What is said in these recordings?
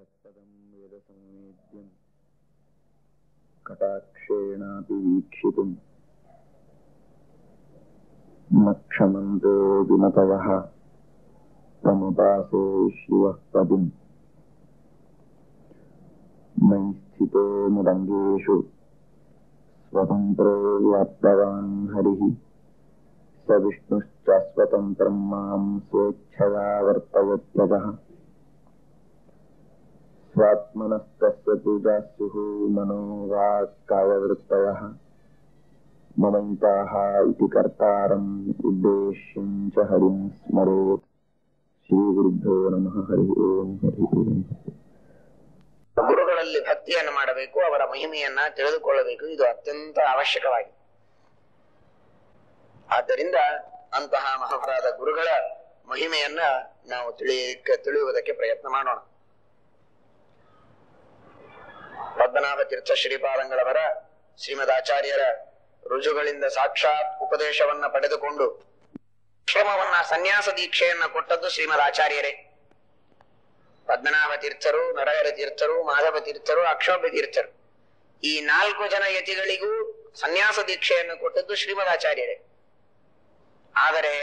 यत्पदं वेदसंवेद्यं कटाक्षेणापि वीक्षितुम् न क्षमन्तो विनतवः तमुपासे शिवः पदिम् मयि स्थितो मुदङ्गेषु स्वतन्त्रो व्याप्तवान् हरिः स विष्णुश्च स्वतन्त्रं मां स्वेच्छया वर्तयत्यतः स्वात्मनस्तस्य पूजा स्युः मनो वाक्कायवृत्तयः ममैताः इति कर्तारम् उद्देश्यं च हरिं स्मरेत् श्रीगुरुभ्यो नमः हरि ओम् हरि ओम् ಗುರುಗಳಲ್ಲಿ ಭಕ್ತಿಯನ್ನು ಮಾಡಬೇಕು ಅವರ ಮಹಿಮೆಯನ್ನ ತಿಳಿದುಕೊಳ್ಳಬೇಕು ಇದು ಅತ್ಯಂತ ಅವಶ್ಯಕವಾಗಿದೆ ಆದ್ದರಿಂದ ಅಂತಹ ಮಹಾಭಾರತ ಗುರುಗಳ ಮಹಿಮೆಯನ್ನ ನಾವು ತಿಳಿಯಕ್ಕೆ ತಿಳಿಯುವುದಕ್ಕೆ ಪ್ರಯತ್ನ ಮಾಡೋಣ ಪದ್ಮನಾಭ ತೀರ್ಥ ಶ್ರೀಪಾದಂಗಳವರ ಶ್ರೀಮದ್ ಆಚಾರ್ಯರ ರುಜುಗಳಿಂದ ಸಾಕ್ಷಾತ್ ಉಪದೇಶವನ್ನ ಪಡೆದುಕೊಂಡು ಶ್ರಮವನ್ನ ಸನ್ಯಾಸ ದೀಕ್ಷೆಯನ್ನ ಕೊಟ್ಟದ್ದು ಶ್ರೀಮದ್ ಆಚಾರ್ಯರೇ ಪದ್ಮನಾಭ ತೀರ್ಥರು ನರಹರ ತೀರ್ಥರು ಮಾಧವ ತೀರ್ಥರು ಅಕ್ಷೋಭ್ಯ ತೀರ್ಥರು ಈ ನಾಲ್ಕು ಜನ ಯತಿಗಳಿಗೂ ಸನ್ಯಾಸ ದೀಕ್ಷೆಯನ್ನು ಕೊಟ್ಟದ್ದು ಶ್ರೀಮದ್ ಆಚಾರ್ಯರೇ ಆದರೆ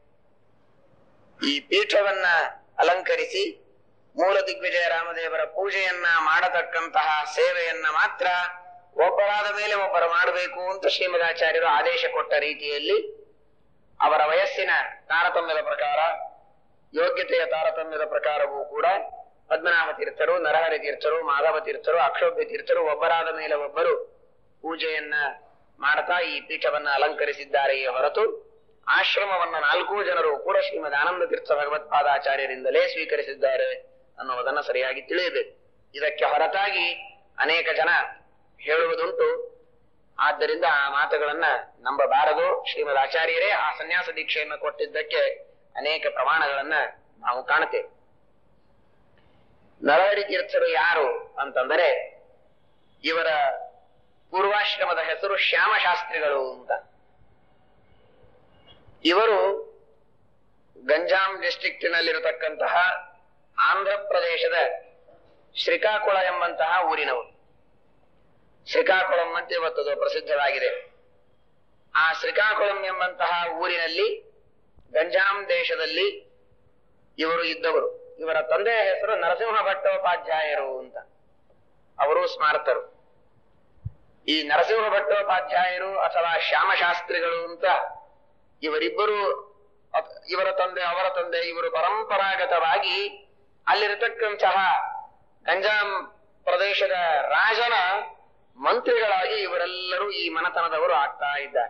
ಈ ಪೀಠವನ್ನ ಅಲಂಕರಿಸಿ ಮೂಲ ದಿಗ್ವಿಜಯ ರಾಮದೇವರ ಪೂಜೆಯನ್ನ ಮಾಡತಕ್ಕಂತಹ ಸೇವೆಯನ್ನ ಮಾತ್ರ ಒಬ್ಬರಾದ ಮೇಲೆ ಒಬ್ಬರು ಮಾಡಬೇಕು ಅಂತ ಶ್ರೀಮದಾಚಾರ್ಯರು ಆದೇಶ ಕೊಟ್ಟ ರೀತಿಯಲ್ಲಿ ಅವರ ವಯಸ್ಸಿನ ತಾರತಮ್ಯದ ಪ್ರಕಾರ ಯೋಗ್ಯತೆಯ ತಾರತಮ್ಯದ ಪ್ರಕಾರವೂ ಕೂಡ ಪದ್ಮನಾಭ ತೀರ್ಥರು ನರಹರಿ ತೀರ್ಥರು ಮಾಧವ ತೀರ್ಥರು ಅಕ್ಷೋಭ್ಯ ತೀರ್ಥರು ಒಬ್ಬರಾದ ಮೇಲೆ ಒಬ್ಬರು ಪೂಜೆಯನ್ನ ಮಾಡ್ತಾ ಈ ಪೀಠವನ್ನ ಅಲಂಕರಿಸಿದ್ದಾರೆಯೇ ಹೊರತು ಆಶ್ರಮವನ್ನ ನಾಲ್ಕೂ ಜನರು ಕೂಡ ಶ್ರೀಮದ್ ಆನಂದ ತೀರ್ಥ ಭಗವತ್ಪಾದಾಚಾರ್ಯರಿಂದಲೇ ಸ್ವೀಕರಿಸಿದ್ದಾರೆ ಅನ್ನುವುದನ್ನ ಸರಿಯಾಗಿ ತಿಳಿಯಬೇಕು ಇದಕ್ಕೆ ಹೊರತಾಗಿ ಅನೇಕ ಜನ ಹೇಳುವುದುಂಟು ಆದ್ದರಿಂದ ಆ ಮಾತುಗಳನ್ನ ನಂಬಬಾರದು ಶ್ರೀಮದ್ ಆಚಾರ್ಯರೇ ಆ ಸನ್ಯಾಸ ದೀಕ್ಷೆಯನ್ನು ಕೊಟ್ಟಿದ್ದಕ್ಕೆ ಅನೇಕ ಪ್ರಮಾಣಗಳನ್ನ ನಾವು ಕಾಣುತ್ತೇವೆ ನರಹರಿ ತೀರ್ಥರು ಯಾರು ಅಂತಂದರೆ ಇವರ ಪೂರ್ವಾಶ್ರಮದ ಹೆಸರು ಶ್ಯಾಮಶಾಸ್ತ್ರಿಗಳು ಅಂತ ಇವರು ಗಂಜಾಂ ಡಿಸ್ಟ್ರಿಕ್ಟಿನಲ್ಲಿರತಕ್ಕಂತಹ ಆಂಧ್ರ ಪ್ರದೇಶದ ಶ್ರೀಕಾಕುಳ ಎಂಬಂತಹ ಊರಿನವರು ಶ್ರೀಕಾಕುಳಂ ಅಂತ ಇವತ್ತದು ಪ್ರಸಿದ್ಧವಾಗಿದೆ ಆ ಶ್ರೀಕಾಕುಳಂ ಎಂಬಂತಹ ಊರಿನಲ್ಲಿ ಗಂಜಾಂ ದೇಶದಲ್ಲಿ ಇವರು ಇದ್ದವರು ಇವರ ತಂದೆಯ ಹೆಸರು ನರಸಿಂಹ ಭಟ್ಟೋಪಾಧ್ಯಾಯರು ಅಂತ ಅವರು ಸ್ಮಾರ್ತರು ಈ ನರಸಿಂಹ ಭಟ್ಟೋಪಾಧ್ಯಾಯರು ಅಥವಾ ಶ್ಯಾಮಶಾಸ್ತ್ರಿಗಳು ಅಂತ ಇವರಿಬ್ಬರು ಅತ್- ಇವರ ತಂದೆ ಅವರ ತಂದೆ ಇವರು ಪರಂಪರಾಗತವಾಗಿ ಅಲ್ಲಿರತಕ್ಕಂತಹ ಗಂಜಾಂ ಪ್ರದೇಶದ ರಾಜನ ಮಂತ್ರಿಗಳಾಗಿ ಇವರೆಲ್ಲರೂ ಈ ಮನತನದವರು ಆಗ್ತಾ ಇದ್ದಾರೆ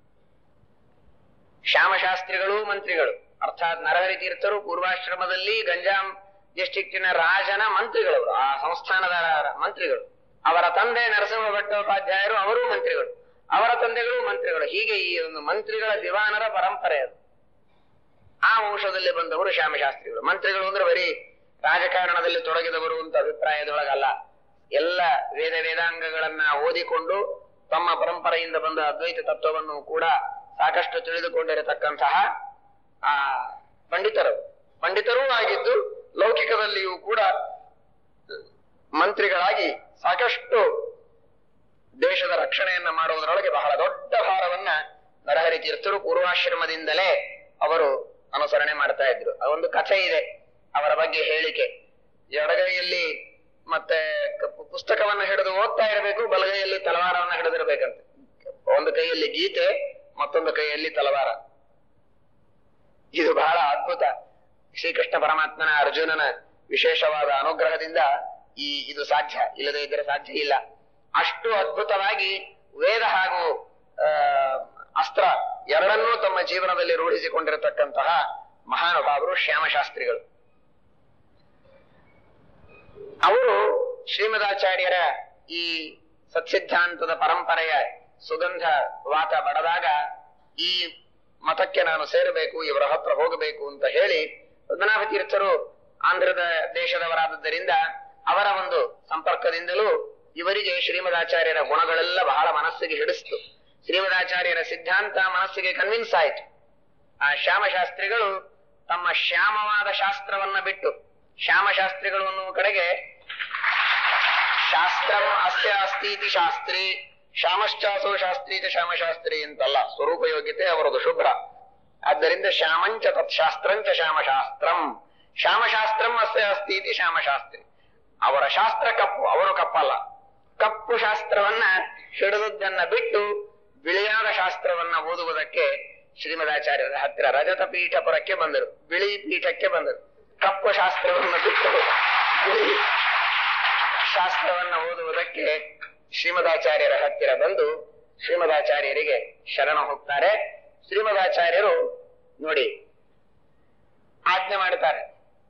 ಶ್ಯಾಮಶಾಸ್ತ್ರಿಗಳು ಮಂತ್ರಿಗಳು ಅರ್ಥಾತ್ ನರಹರಿ ತೀರ್ಥರು ಪೂರ್ವಾಶ್ರಮದಲ್ಲಿ ಗಂಜಾಂ ಡಿಸ್ಟ್ರಿಕ್ಟಿನ ರಾಜನ ಮಂತ್ರಿಗಳವರು ಆ ಸಂಸ್ಥಾನದ ಮಂತ್ರಿಗಳು ಅವರ ತಂದೆ ನರಸಿಂಹ ಭಟ್ಟೋಪಾಧ್ಯಾಯರು ಅವರೂ ಮಂತ್ರಿಗಳು ಅವರ ತಂದೆಗಳು ಮಂತ್ರಿಗಳು ಹೀಗೆ ಈ ಒಂದು ಮಂತ್ರಿಗಳ ದಿವಾನರ ಪರಂಪರೆ ಅದು ಆ ವಂಶದಲ್ಲಿ ಬಂದವರು ಶ್ಯಾಮಶಾಸ್ತ್ರಿಗಳು ಮಂತ್ರಿಗಳು ಅಂದ್ರೆ ಬರೀ ರಾಜಕಾರಣದಲ್ಲಿ ತೊಡಗಿದವರು ಅಂತ ಅಭಿಪ್ರಾಯದೊಳಗಲ್ಲ ಎಲ್ಲ ವೇದ ವೇದಾಂಗಗಳನ್ನ ಓದಿಕೊಂಡು ತಮ್ಮ ಪರಂಪರೆಯಿಂದ ಬಂದ ಅದ್ವೈತ ತತ್ವವನ್ನು ಕೂಡ ಸಾಕಷ್ಟು ತಿಳಿದುಕೊಂಡಿರತಕ್ಕಂತಹ ಆ ಪಂಡಿತರು ಪಂಡಿತರೂ ಆಗಿದ್ದು ಲೌಕಿಕದಲ್ಲಿಯೂ ಕೂಡ ಮಂತ್ರಿಗಳಾಗಿ ಸಾಕಷ್ಟು ದೇಶದ ರಕ್ಷಣೆಯನ್ನ ಮಾಡುವುದರೊಳಗೆ ಬಹಳ ದೊಡ್ಡ ಭಾರವನ್ನ ನರಹರಿ ತೀರ್ಥರು ಪೂರ್ವಾಶ್ರಮದಿಂದಲೇ ಅವರು ಅನುಸರಣೆ ಮಾಡ್ತಾ ಇದ್ರು ಆ ಒಂದು ಕಥೆ ಇದೆ ಅವರ ಬಗ್ಗೆ ಹೇಳಿಕೆ ಎಡಗೈಯಲ್ಲಿ ಮತ್ತೆ ಕ- ಪುಸ್ತಕವನ್ನ ಹಿಡಿದು ಓದ್ತಾ ಇರಬೇಕು ಬಲಗೈಯಲ್ಲಿ ತಲವಾರವನ್ನ ಹಿಡಿದಿರ್ಬೇಕಂತ ಒಂದು ಕೈಯಲ್ಲಿ ಗೀತೆ ಮತ್ತೊಂದು ಕೈಯಲ್ಲಿ ತಲವಾರ ಇದು ಬಹಳ ಅದ್ಭುತ ಶ್ರೀಕೃಷ್ಣ ಪರಮಾತ್ಮನ ಅರ್ಜುನನ ವಿಶೇಷವಾದ ಅನುಗ್ರಹದಿಂದ ಈ ಇದು ಸಾಧ್ಯ ಇಲ್ಲದೆ ಇದ್ದರೆ ಸಾಧ್ಯ ಇಲ್ಲ ಅಷ್ಟು ಅದ್ಭುತವಾಗಿ ವೇದ ಹಾಗೂ ಆ, ಅಸ್ತ್ರ ಎರಡನ್ನೂ ತಮ್ಮ ಜೀವನದಲ್ಲಿ ರೂಢಿಸಿಕೊಂಡಿರತಕ್ಕಂತಹ ಮಹಾನುಭಾವರು ಶ್ಯಾಮಶಾಸ್ತ್ರಿಗಳು ಅವರು ಶ್ರೀಮದಾಚಾರ್ಯರ ಈ ಸತ್ಸಿದ್ಧಾಂತದ ಪರಂಪರೆಯ ಸುಗಂಧ ವಾತ ಬಡದಾಗ ಈ ಮತಕ್ಕೆ ನಾನು ಸೇರಬೇಕು ಇವರ ಹತ್ರ ಹೋಗಬೇಕು ಅಂತ ಹೇಳಿ ಪದ್ಮನಾಭ ತೀರ್ಥರು ಆಂಧ್ರದ ದೇಶದವರಾದದ್ದರಿಂದ ಅವರ ಒಂದು ಸಂಪರ್ಕದಿಂದಲೂ ಇವರಿಗೆ ಶ್ರೀಮದಾಚಾರ್ಯರ ಗುಣಗಳೆಲ್ಲ ಬಹಳ ಮನಸ್ಸಿಗೆ ಹಿಡಿಸ್ತು ಶ್ರೀಮದಾಚಾರ್ಯರ ಸಿದ್ಧಾಂತ ಮನಸ್ಸಿಗೆ ಕನ್ವಿನ್ಸ್ ಆಯಿತು ಆ ಶ್ಯಾಮಶಾಸ್ತ್ರಿಗಳು ತಮ್ಮ ಶ್ಯಾಮವಾದ ಶಾಸ್ತ್ರವನ್ನ ಬಿಟ್ಟು ಶ್ಯಾಮಶಾಸ್ತ್ರಿಗಳು ಅನ್ನುವ ಕಡೆಗೆ ಶಾಸ್ತ್ರಂ ಅಸ್ಯ ಅಸ್ತಿ ಇತಿ ಶಾಸ್ತ್ರಿ ಶ್ಯಾಮಶ್ಚಾಸೋ ಶಾಸ್ತ್ರಿ ಚ ಶ್ಯಾಮಶಾಸ್ತ್ರಿ ಅಂತಲ್ಲ ಸ್ವರೂಪ ಯೋಗ್ಯತೆ ಅವರದು ಶುಭ್ರ ಆದ್ದರಿಂದ ಶ್ಯಾಮಂಚ ತತ್ಶಾಸ್ತ್ರಂಚ ಶ್ಯಾಮಶಾಸ್ತ್ರಂ ಶ್ಯಾಮಶಾಸ್ತ್ರಂ ಅಸ್ಯ ಅಸ್ತಿ ಇತಿ ಶ್ಯಾಮಶಾಸ್ತ್ರಿ ಅವರ ಶಾಸ್ತ್ರ ಕಪ್ಪು ಅವರು ಕಪ್ಪಲ್ಲ ಕಪ್ಪು ಶಾಸ್ತ್ರವನ್ನ ಹಿಡಿದದ್ದನ್ನ ಬಿಟ್ಟು ಬಿಳಿಯಾದ ಶಾಸ್ತ್ರವನ್ನ ಓದುವುದಕ್ಕೆ ಶ್ರೀಮದಾಚಾರ್ಯರ ಹತ್ತಿರ ರಜತ ಪೀಠಪುರಕ್ಕೆ ಬಂದರು ಬಿಳಿ ಪೀಠಕ್ಕೆ ಬಂದರು ಕಪ್ಪು ಶಾಸ್ತ್ರವನ್ನು ಬಿಟ್ಟು ಬಿಳಿ ಶಾಸ್ತ್ರವನ್ನ ಓದುವುದಕ್ಕೆ ಶ್ರೀಮದಾಚಾರ್ಯರ ಹತ್ತಿರ ಬಂದು ಶ್ರೀಮದಾಚಾರ್ಯರಿಗೆ ಶರಣ ಹೋಗ್ತಾರೆ ಶ್ರೀಮದಾಚಾರ್ಯರು ನೋಡಿ ಆಜ್ಞೆ ಮಾಡುತ್ತಾರೆ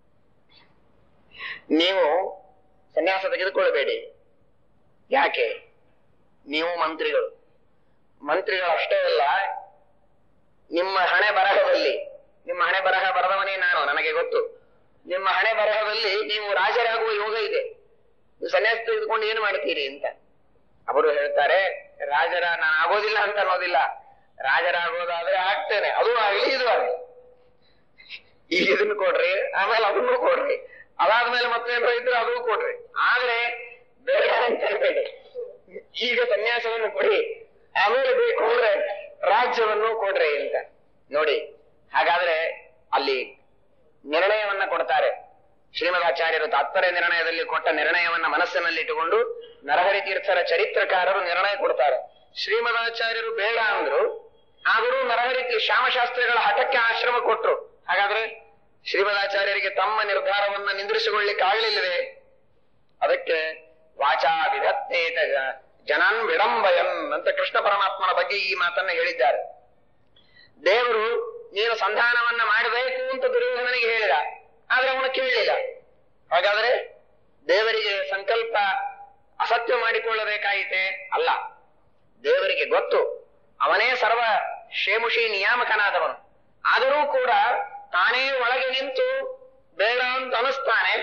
ನೀವು ಸನ್ಯಾಸ ತೆಗೆದುಕೊಳ್ಳಬೇಡಿ ಯಾಕೆ ನೀವು ಮಂತ್ರಿಗಳು ಮಂತ್ರಿಗಳು ಅಷ್ಟೇ ಅಲ್ಲ ನಿಮ್ಮ ಹಣೆ ಬರಹದಲ್ಲಿ ನಿಮ್ಮ ಹಣೆ ಬರಹ ಬರೆದವನೇ ನಾನು ನನಗೆ ಗೊತ್ತು ನಿಮ್ಮ ಹಣೆ ಬರಹದಲ್ಲಿ ನೀವು ರಾಜರಾಗುವ ಯೋಗ ಇದೆ ನೀವು ಸನ್ಯಾಸ ತೆಗೆದುಕೊಂಡು ಏನು ಮಾಡ್ತೀರಿ ಅಂತ ಅವರು ಹೇಳ್ತಾರೆ ರಾಜರ ನಾನು ಆಗೋದಿಲ್ಲ ಅಂತ ಅನ್ನೋದಿಲ್ಲ ರಾಜರಾಗೋದಾದ್ರೆ ಆಗ್ತೇನೆ ಅದು ಆಗ್ಲಿ ಇದು ಆಗ್ಲಿ ಈಗ ಇದನ್ನು ಕೊಡ್ರಿ ಆಮೇಲೆ ಅದನ್ನು ಕೊಡ್ರಿ ಅದಾದ್ಮೇಲೆ ಮತ್ತೇನಾರ ಇದ್ರೆ ಅದು ಕೊಡ್ರಿ ಆದ್ರೆ ಬೇಡ ಅಂತ ಹೇಳ್ಬೇಡಿ ಈಗ ಸನ್ಯಾಸವನ್ನು ಕೊಡಿ ಆಮೇಲೆ ಬೇಕು ಅಂದ್ರೆ ರಾಜ್ಯವನ್ನು ಕೊಡ್ರಿ ಅಂತ ನೋಡಿ ಹಾಗಾದ್ರೆ ಅಲ್ಲಿ ನಿರ್ಣಯವನ್ನ ಕೊಡ್ತಾರೆ ಶ್ರೀಮದಾಚಾರ್ಯರು ತಾತ್ಪರ್ಯ ನಿರ್ಣಯದಲ್ಲಿ ಕೊಟ್ಟ ನಿರ್ಣಯವನ್ನ ಮನಸ್ಸಿನಲ್ಲಿಟ್ಟುಕೊಂಡು ನರಹರಿ ತೀರ್ಥರ ಚರಿತ್ರಕಾರರು ನಿರ್ಣಯ ಕೊಡ್ತಾರೆ ಶ್ರೀಮದಾಚಾರ್ಯರು ಬೇಡ ಅಂದ್ರು ಆದರೂ ನರಹರಿ ತೀ- ಶ್ಯಾಮಶಾಸ್ತ್ರಿಗಳ ಹಠಕ್ಕೆ ಆಶ್ರಮ ಕೊಟ್ರು ಹಾಗಾದ್ರೆ ಶ್ರೀಮದಾಚಾರ್ಯರಿಗೆ ತಮ್ಮ ನಿರ್ಧಾರವನ್ನ ನಿಂದ್ರಿಸಿಕೊಳ್ಳಿಕ್ಕೆ ಆಗ್ಲಿಲ್ಲವೇ ಅದಕ್ಕೆ ವಾಚಾ ವಿಧತ್ತೇತ ಜ- ಜನಾನ್ ವಿಡಂಬಯನ್ ಅಂತ ಕೃಷ್ಣ ಪರಮಾತ್ಮನ ಬಗ್ಗೆ ಈ ಮಾತನ್ನ ಹೇಳಿದ್ದಾರೆ ದೇವರು ನೀನು ಸಂಧಾನವನ್ನ ಮಾಡಬೇಕು ಅಂತ ದುರ್ಯೋಧನನಿಗೆ ಹೇಳಿದ ಆದ್ರೆ ಅವನು ಕೇಳಲಿಲ್ಲ ಹಾಗಾದ್ರೆ ದೇವರಿಗೆ ಸಂಕಲ್ಪ ಅಸತ್ಯ ಮಾಡಿಕೊಳ್ಳಬೇಕಾಯಿತೆ ಅಲ್ಲ ದೇವರಿಗೆ ಗೊತ್ತು ಅವನೇ ಸರ್ವ ಶೇಮುಷಿ ನಿಯಾಮಕನಾದವನು ಆದರೂ ಕೂಡ ತಾನೇ ಒಳಗೆ ನಿಂತು ಬೇಡ ಅಂತ ಅನಿಸ್ತಾನೆ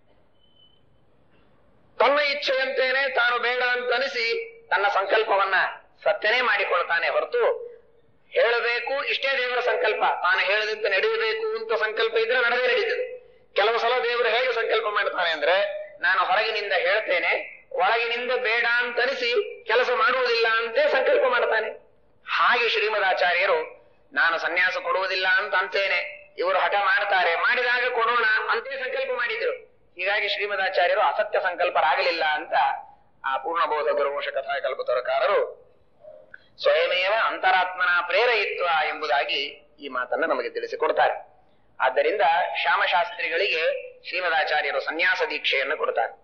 ತನ್ನ ಇಚ್ಛೆಯಂತೇನೆ ತಾನು ಬೇಡ ಅಂತ ಅನಿಸಿ ತನ್ನ ಸಂಕಲ್ಪವನ್ನ ಸತ್ಯನೇ ಮಾಡಿಕೊಳ್ತಾನೆ ಹೊರತು ಹೇಳಬೇಕು ಇಷ್ಟೇ ದೇವರ ಸಂಕಲ್ಪ ತಾನು ಹೇಳದಂತೆ ನಡೆಯಬೇಕು ಅಂತ ಸಂಕಲ್ಪ ಇದ್ರೆ ನಡೆದೇ ನಡೀತದೆ ಕೆಲವು ಸಲ ದೇವರು ಹೇಗೆ ಸಂಕಲ್ಪ ಮಾಡ್ತಾನೆ ಅಂದ್ರೆ ನಾನು ಹೊರಗಿನಿಂದ ಹೇಳ್ತೇನೆ ಒಳಗಿನಿಂದ ಬೇಡ ಅಂತ ಅನಿಸಿ ಕೆಲಸ ಮಾಡುವುದಿಲ್ಲ ಅಂತೇ ಸಂಕಲ್ಪ ಮಾಡ್ತಾನೆ ಹಾಗೆ ಶ್ರೀಮದಾಚಾರ್ಯರು ನಾನು ಸನ್ಯಾಸ ಕೊಡುವುದಿಲ್ಲ ಅಂತ ಅಂತೇನೆ ಇವರು ಹಠ ಮಾಡ್ತಾರೆ ಮಾಡಿದಾಗ ಕೊಡೋಣ ಅಂತೇ ಸಂಕಲ್ಪ ಮಾಡಿದ್ರು ಹೀಗಾಗಿ ಶ್ರೀಮದಾಚಾರ್ಯರು ಅಸತ್ಯ ಸಂಕಲ್ಪರಾಗಲಿಲ್ಲ ಅಂತ ಆ ಪೂರ್ಣಬೋಧ ಗುರುವಂಶ ಕಥಾಕಲ್ಪತರಕಾರರು ಸ್ವಯಮೇವ ಅಂತರಾತ್ಮನ ಪ್ರೇರಯಿತ್ವ ಎಂಬುದಾಗಿ ಈ ಮಾತನ್ನ ನಮಗೆ ತಿಳಿಸಿಕೊಡ್ತಾರೆ ಆದ್ದರಿಂದ ಶ್ಯಾಮಶಾಸ್ತ್ರಿಗಳಿಗೆ ಶ್ರೀಮದಾಚಾರ್ಯರು ಸನ್ಯಾಸ ದೀಕ್ಷೆಯನ್ನು ಕೊಡ್ತಾರೆ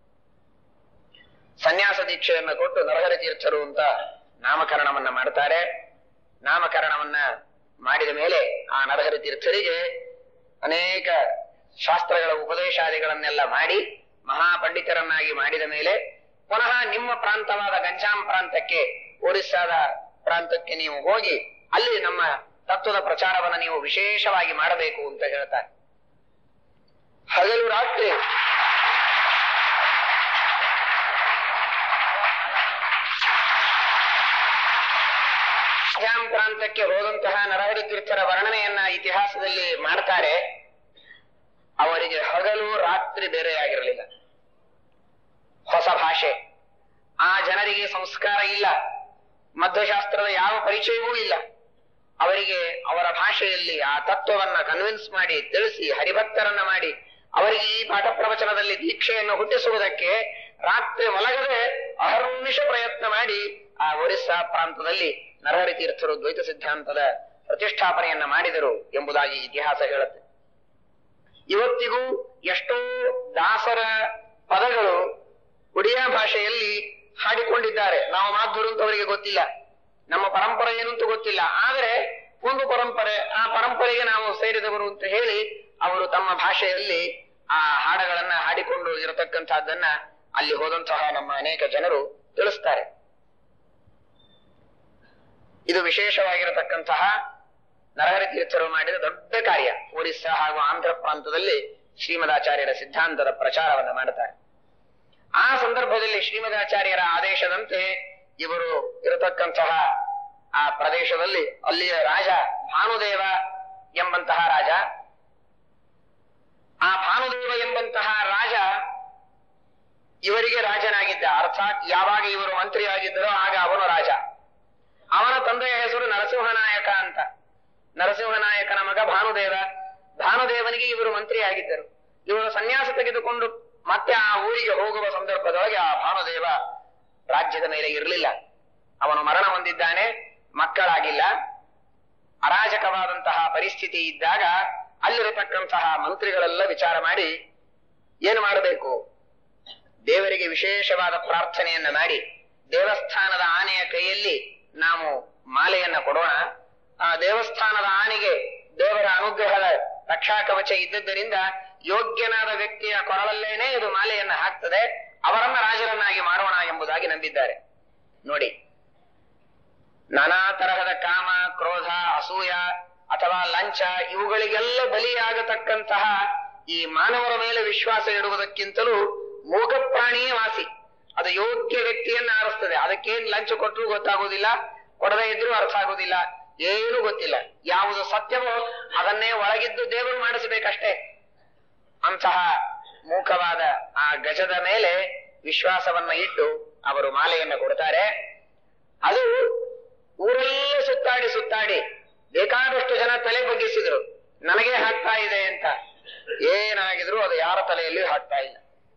ಸನ್ಯಾಸ ದೀಕ್ಷೆಯನ್ನು ಕೊಟ್ಟು ನರಹರಿ ತೀರ್ಥರು ಅಂತ ನಾಮಕರಣವನ್ನ ಮಾಡ್ತಾರೆ ನಾಮಕರಣವನ್ನ ಮಾಡಿದ ಮೇಲೆ ಆ ನರಹರಿ ತೀರ್ಥರಿಗೆ ಅನೇಕ ಶಾಸ್ತ್ರಗಳ ಉಪದೇಶಾದಿಗಳನ್ನೆಲ್ಲ ಮಾಡಿ ಮಹಾಪಂಡಿತರನ್ನಾಗಿ ಮಾಡಿದ ಮೇಲೆ ಪುನಃ ನಿಮ್ಮ ಪ್ರಾಂತವಾದ ಗಂಜಾಂ ಪ್ರಾಂತಕ್ಕೆ ಒರಿಸ್ಸಾದ ಪ್ರಾಂತಕ್ಕೆ ನೀವು ಹೋಗಿ ಅಲ್ಲಿ ನಮ್ಮ ತತ್ವದ ಪ್ರಚಾರವನ್ನ ನೀವು ವಿಶೇಷವಾಗಿ ಮಾಡಬೇಕು ಅಂತ ಹೇಳ್ತಾರೆ ಹಗಲು ರಾತ್ರಿ ಗಂಜಾಂ ಪ್ರಾಂತಕ್ಕೆ ಹೋದಂತಹ ನರಹರಿ ತೀರ್ಥರ ವರ್ಣನೆಯನ್ನ ಇತಿಹಾಸದಲ್ಲಿ ಮಾಡ್ತಾರೆ ಅವರಿಗೆ ಹಗಲು ರಾತ್ರಿ ಬೇರೆಯಾಗಿರಲಿಲ್ಲ ಹೊಸ ಭಾಷೆ ಆ ಜನರಿಗೆ ಸಂಸ್ಕಾರ ಇಲ್ಲ ಮಧ್ವಶಾಸ್ತ್ರದ ಯಾವ ಪರಿಚಯವೂ ಇಲ್ಲ ಅವರಿಗೆ ಅವರ ಭಾಷೆಯಲ್ಲಿ ಆ ತತ್ವವನ್ನ ಕನ್ವಿನ್ಸ್ ಮಾಡಿ ತಿಳಿಸಿ ಹರಿಭಕ್ತರನ್ನ ಮಾಡಿ ಅವರಿಗೆ ಈ ಪಾಠ ಪ್ರವಚನದಲ್ಲಿ ದೀಕ್ಷೆಯನ್ನು ಹುಟ್ಟಿಸುವುದಕ್ಕೆ ರಾತ್ರಿ ಮಲಗದೆ ಅಹರ್ನಿಶ ಪ್ರಯತ್ನ ಮಾಡಿ ಆ ಒರಿಸ್ಸಾ ಪ್ರಾಂತದಲ್ಲಿ ನರಹರಿ ತೀರ್ಥರು ದ್ವೈತ ಸಿದ್ಧಾಂತದ ಪ್ರತಿಷ್ಠಾಪನೆಯನ್ನ ಮಾಡಿದರು ಎಂಬುದಾಗಿ ಇತಿಹಾಸ ಹೇಳುತ್ತೆ ಇವತ್ತಿಗೂ ಎಷ್ಟೋ ದಾಸರ ಪದಗಳು ಒಡಿಯಾ ಭಾಷೆಯಲ್ಲಿ ಹಾಡಿಕೊಂಡಿದ್ದಾರೆ ನಾವು ಮಾಧುರು ಅಂತ ಅವರಿಗೆ ಗೊತ್ತಿಲ್ಲ ನಮ್ಮ ಪರಂಪರೆ ಏನು ಅಂತ ಗೊತ್ತಿಲ್ಲ ಆದರೆ ಒಂದು ಪರಂಪರೆ ಆ ಪರಂಪರೆಗೆ ನಾವು ಸೇರಿದವರು ಅಂತ ಹೇಳಿ ಅವರು ತಮ್ಮ ಭಾಷೆಯಲ್ಲಿ ಆ ಹಾಡಗಳನ್ನ ಹಾಡಿಕೊಂಡು ಇರತಕ್ಕಂತಹದ್ದನ್ನ ಅಲ್ಲಿ ಹೋದಂತಹ ನಮ್ಮ ಅನೇಕ ಜನರು ತಿಳಿಸ್ತಾರೆ ಇದು ವಿಶೇಷವಾಗಿರತಕ್ಕಂತಹ ನರಹರಿ ತೀರ್ಥರು ಮಾಡಿದ ದೊಡ್ಡ ಕಾರ್ಯ ಒರಿಸ್ಸಾ ಹಾಗೂ ಆಂಧ್ರ ಪ್ರಾಂತದಲ್ಲಿ ಶ್ರೀಮದಾಚಾರ್ಯರ ಸಿದ್ಧಾಂತದ ಪ್ರಚಾರವನ್ನ ಮಾಡುತ್ತಾರೆ ಆ ಸಂದರ್ಭದಲ್ಲಿ ಶ್ರೀಮದಾಚಾರ್ಯರ ಆದೇಶದಂತೆ ಇವರು ಇರತಕ್ಕಂತಹ ಆ ಪ್ರದೇಶದಲ್ಲಿ ಅಲ್ಲಿಯ ರಾಜ ಭಾನುದೇವ ಎಂಬಂತಹ ರಾಜ ಆ ಭಾನುದೇವ ಎಂಬಂತಹ ರಾಜ ಇವರಿಗೆ ರಾಜನಾಗಿದ್ದ ಅರ್ಥಾತ್ ಯಾವಾಗ ಇವರು ಮಂತ್ರಿ ಆಗಿದ್ದರೋ ಆಗ ಅವನು ರಾಜ ಅವನ ತಂದೆಯ ಹೆಸರು ನರಸಿಂಹನಾಯಕ ಅಂತ ನರಸಿಂಹನಾಯಕನ ಮಗ ಭಾನುದೇವ ಭಾನುದೇವನಿಗೆ ಇವರು ಮಂತ್ರಿ ಆಗಿದ್ದರು ಇವರು ಸನ್ಯಾಸ ತೆಗೆದುಕೊಂಡು ಮತ್ತೆ ಆ ಊರಿಗೆ ಹೋಗುವ ಸಂದರ್ಭದೊಳಗೆ ಆ ಭಾನುದೇವ ರಾಜ್ಯದ ಮೇಲೆ ಇರಲಿಲ್ಲ ಅವನು ಮರಣ ಹೊಂದಿದ್ದಾನೆ ಮಕ್ಕಳಾಗಿಲ್ಲ ಅರಾಜಕವಾದಂತಹ ಪರಿಸ್ಥಿತಿ ಇದ್ದಾಗ ಅಲ್ಲಿರತಕ್ಕಂತಹ ಮಂತ್ರಿಗಳೆಲ್ಲ ವಿಚಾರ ಮಾಡಿ ಏನು ಮಾಡಬೇಕು ದೇವರಿಗೆ ವಿಶೇಷವಾದ ಪ್ರಾರ್ಥನೆಯನ್ನ ಮಾಡಿ ದೇವಸ್ಥಾನದ ಆನೆಯ ಕೈಯಲ್ಲಿ ನಾವು ಮಾಲೆಯನ್ನ ಕೊಡೋಣ ಆ ದೇವಸ್ಥಾನದ ಆನೆಗೆ ದೇವರ ಅನುಗ್ರಹದ ರಕ್ಷಾ ಕವಚ ಇದ್ದದ್ದರಿಂದ ಯೋಗ್ಯನಾದ ವ್ಯಕ್ತಿಯ ಕೊರಳಲ್ಲೇನೆ ಇದು ಮಾಲೆಯನ್ನ ಹಾಕ್ತದೆ ಅವರನ್ನ ರಾಜರನ್ನಾಗಿ ಮಾಡೋಣ ಎಂಬುದಾಗಿ ನಂಬಿದ್ದಾರೆ ನೋಡಿ ನಾನಾ ತರಹದ ಕಾಮ ಕ್ರೋಧ ಅಸೂಯ ಅಥವಾ ಲಂಚ ಇವುಗಳಿಗೆಲ್ಲ ಬಲಿಯಾಗತಕ್ಕಂತಹ ಈ ಮಾನವರ ಮೇಲೆ ವಿಶ್ವಾಸ ಇಡುವುದಕ್ಕಿಂತಲೂ ಮೂಕ ಪ್ರಾಣಿಯೇ ವಾಸಿ ಅದು ಯೋಗ್ಯ ವ್ಯಕ್ತಿಯನ್ನ ಆರಿಸ್ತದೆ ಅದಕ್ಕೇನ್ ಲಂಚ ಕೊಟ್ಟರು ಗೊತ್ತಾಗೋದಿಲ್ಲ ಕೊಡದೇ ಇದ್ರೂ ಅರ್ಥ ಆಗೋದಿಲ್ಲ ಏನೂ ಗೊತ್ತಿಲ್ಲ ಯಾವುದು ಸತ್ಯವೋ ಅದನ್ನೇ ಒಳಗಿದ್ದು ದೇವರು ಮಾಡಿಸಬೇಕಷ್ಟೇ ಅಂತಹ ಮೂಕವಾದ ಆ ಗಜದ ಮೇಲೆ ವಿಶ್ವಾಸವನ್ನ ಇಟ್ಟು ಅವರು ಮಾಲೆಯನ್ನ ಕೊಡ್ತಾರೆ ಅದು ಊರೆಲ್ಲ ಸುತ್ತಾಡಿ ಸುತ್ತಾಡಿ ಬೇಕಾದಷ್ಟು ಜನ ತಲೆ ಬಗ್ಗಿಸಿದ್ರು ನನಗೆ ಹಾಕ್ತಾ ಇದೆ ಅಂತ ಏನಾಗಿದ್ರು ಅದು ಯಾರ ತಲೆಯಲ್ಲಿಯೂ ಹಾಕ್ತಾ ಇಲ್ಲ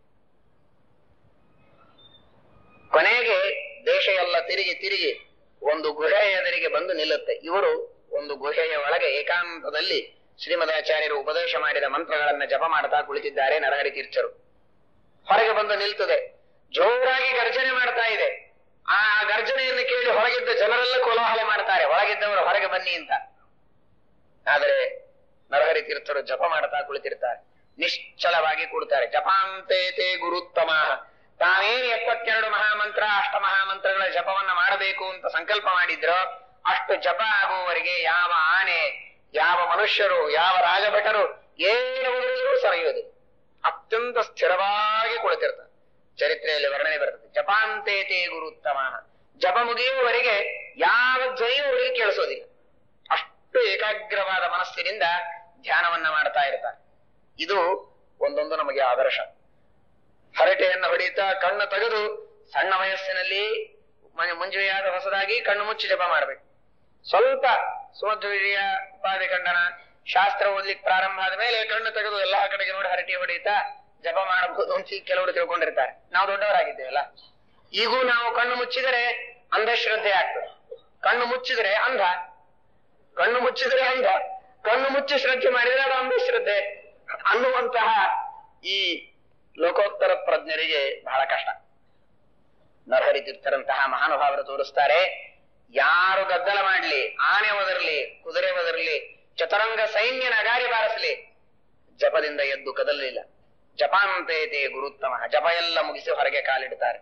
ಕೊನೆಗೆ ದೇಶ ಎಲ್ಲ ತಿರುಗಿ ತಿರುಗಿ ಒಂದು ಗುಹೆಯ ಎದುರಿಗೆ ಬಂದು ನಿಲ್ಲುತ್ತೆ ಇವರು ಒಂದು ಗುಹೆಯ ಒಳಗೆ ಏಕಾಂತದಲ್ಲಿ ಶ್ರೀಮದಾಚಾರ್ಯರು ಉಪದೇಶ ಮಾಡಿದ ಮಂತ್ರಗಳನ್ನ ಜಪ ಮಾಡ್ತಾ ಕುಳಿತಿದ್ದಾರೆ ನರಹರಿ ತೀರ್ಥರು ಹೊರಗೆ ಬಂದು ನಿಲ್ತದೆ ಜೋರಾಗಿ ಗರ್ಜನೆ ಮಾಡ್ತಾ ಇದೆ ಆ ಗರ್ಜನೆಯನ್ನು ಕೇಳಿ ಹೊರಗಿದ್ದ ಜನರೆಲ್ಲ ಕೋಲಾಹಲ ಮಾಡ್ತಾರೆ ಒಳಗಿದ್ದವರು ಹೊರಗೆ ಬನ್ನಿ ಅಂತ ಆದರೆ ನರಹರಿ ತೀರ್ಥರು ಜಪ ಮಾಡ್ತಾ ಕುಳಿತಿರ್ತಾರೆ ನಿಶ್ಚಲವಾಗಿ ಕೂಡ್ತಾರೆ ಜಪಾಂತೇತೆ ಗುರುತ್ತಮ ತಾವೇನು ಎಪ್ಪತ್ತೆರಡು ಮಹಾಮಂತ್ರ ಅಷ್ಟ ಮಹಾಮಂತ್ರಗಳ ಜಪವನ್ನ ಮಾಡಬೇಕು ಅಂತ ಸಂಕಲ್ಪ ಮಾಡಿದ್ರೋ ಅಷ್ಟು ಜಪ ಆಗುವವರೆಗೆ ಯಾವ ಆನೆ ಯಾವ ಮನುಷ್ಯರು ಯಾವ ರಾಜಭಟರು ಏನು ಉದುರಿದ್ರೂ ಸರಿಯೋದು ಅತ್ಯಂತ ಸ್ಥಿರವಾಗಿ ಕುಳಿತಿರ್ತಾರೆ ಚರಿತ್ರೆಯಲ್ಲಿ ವರ್ಣನೆ ಬರ್ತದೆ ಜಪಾಂತೇತೆ ಗುರುತ್ತಮ ಜಪ ಮುಗಿಯುವವರೆಗೆ ಯಾವ ಧ್ವನಿಯೂ ಅವರಿಗೆ ಕೇಳಿಸೋದಿಲ್ಲ ಅಷ್ಟು ಏಕಾಗ್ರವಾದ ಮನಸ್ಸಿನಿಂದ ಧ್ಯಾನವನ್ನ ಮಾಡ್ತಾ ಇರ್ತಾರೆ ಇದು ಒಂದೊಂದು ನಮಗೆ ಆದರ್ಶ ಹರಟೆಯನ್ನು ಹೊಡೆಯುತ್ತಾ ಕಣ್ಣು ತೆಗೆದು ಸಣ್ಣ ವಯಸ್ಸಿನಲ್ಲಿ ಮ- ಮುಂಜುವೆಯಾದ ಹೊಸದಾಗಿ ಕಣ್ಣು ಮುಚ್ಚಿ ಜಪ ಮಾಡ್ಬೇಕು ಸ್ವಲ್ಪ ಸುಮಧ್ವೀರ್ಯ ಉಪಾಧಿ ಖಂಡನ ಶಾಸ್ತ್ರ ಓದ್ಲಿಕ್ಕೆ ಪ್ರಾರಂಭ ಆದ ಮೇಲೆ ಕಣ್ಣು ತೆಗೆದು ಎಲ್ಲಾ ಕಡೆಗೆ ನೋಡಿ ಹರಟೆ ಹೊಡೆಯುತ್ತಾ ಜಪ ಮಾಡಬಹುದು ಅಂತ ಈಗ ಕೆಲವರು ತಿಳ್ಕೊಂಡಿರ್ತಾರೆ ನಾವು ದೊಡ್ಡವರಾಗಿದ್ದೇವಲ್ಲ ಈಗೂ ನಾವು ಕಣ್ಣು ಮುಚ್ಚಿದರೆ ಅಂಧಶ್ರದ್ಧೆ ಆಗ್ತದೆ ಕಣ್ಣು ಮುಚ್ಚಿದರೆ ಅಂಧ ಕಣ್ಣು ಮುಚ್ಚಿದರೆ ಅಂಧ ಕಣ್ಣು ಮುಚ್ಚಿ ಶ್ರದ್ಧೆ ಮಾಡಿದರೆ ಅದು ಅಂಧಶ್ರದ್ಧೆ ಅನ್ನುವಂತಹ ಈ ಲೋಕೋತ್ತರ ಪ್ರಜ್ಞರಿಗೆ ಬಹಳ ಕಷ್ಟ ನರಹರಿ ತೀರ್ಥರಂತಹ ಮಹಾನುಭಾವರು ತೋರಿಸ್ತಾರೆ ಯಾರು ಗದ್ದಲ ಮಾಡ್ಲಿ ಆನೆ ಒದರ್ಲಿ ಕುದುರೆ ಒದರ್ಲಿ ಚತುರಂಗ ಸೈನ್ಯ ನಗಾರಿ ಬಾರಿಸಲಿ ಜಪದಿಂದ ಎದ್ದು ಕದಲಿಲ್ಲ ಜಪಾಂತೇತೆ ಗುರುತ್ತಮ ಜಪ ಎಲ್ಲ ಮುಗಿಸಿ ಹೊರಗೆ ಕಾಲಿಡ್ತಾರೆ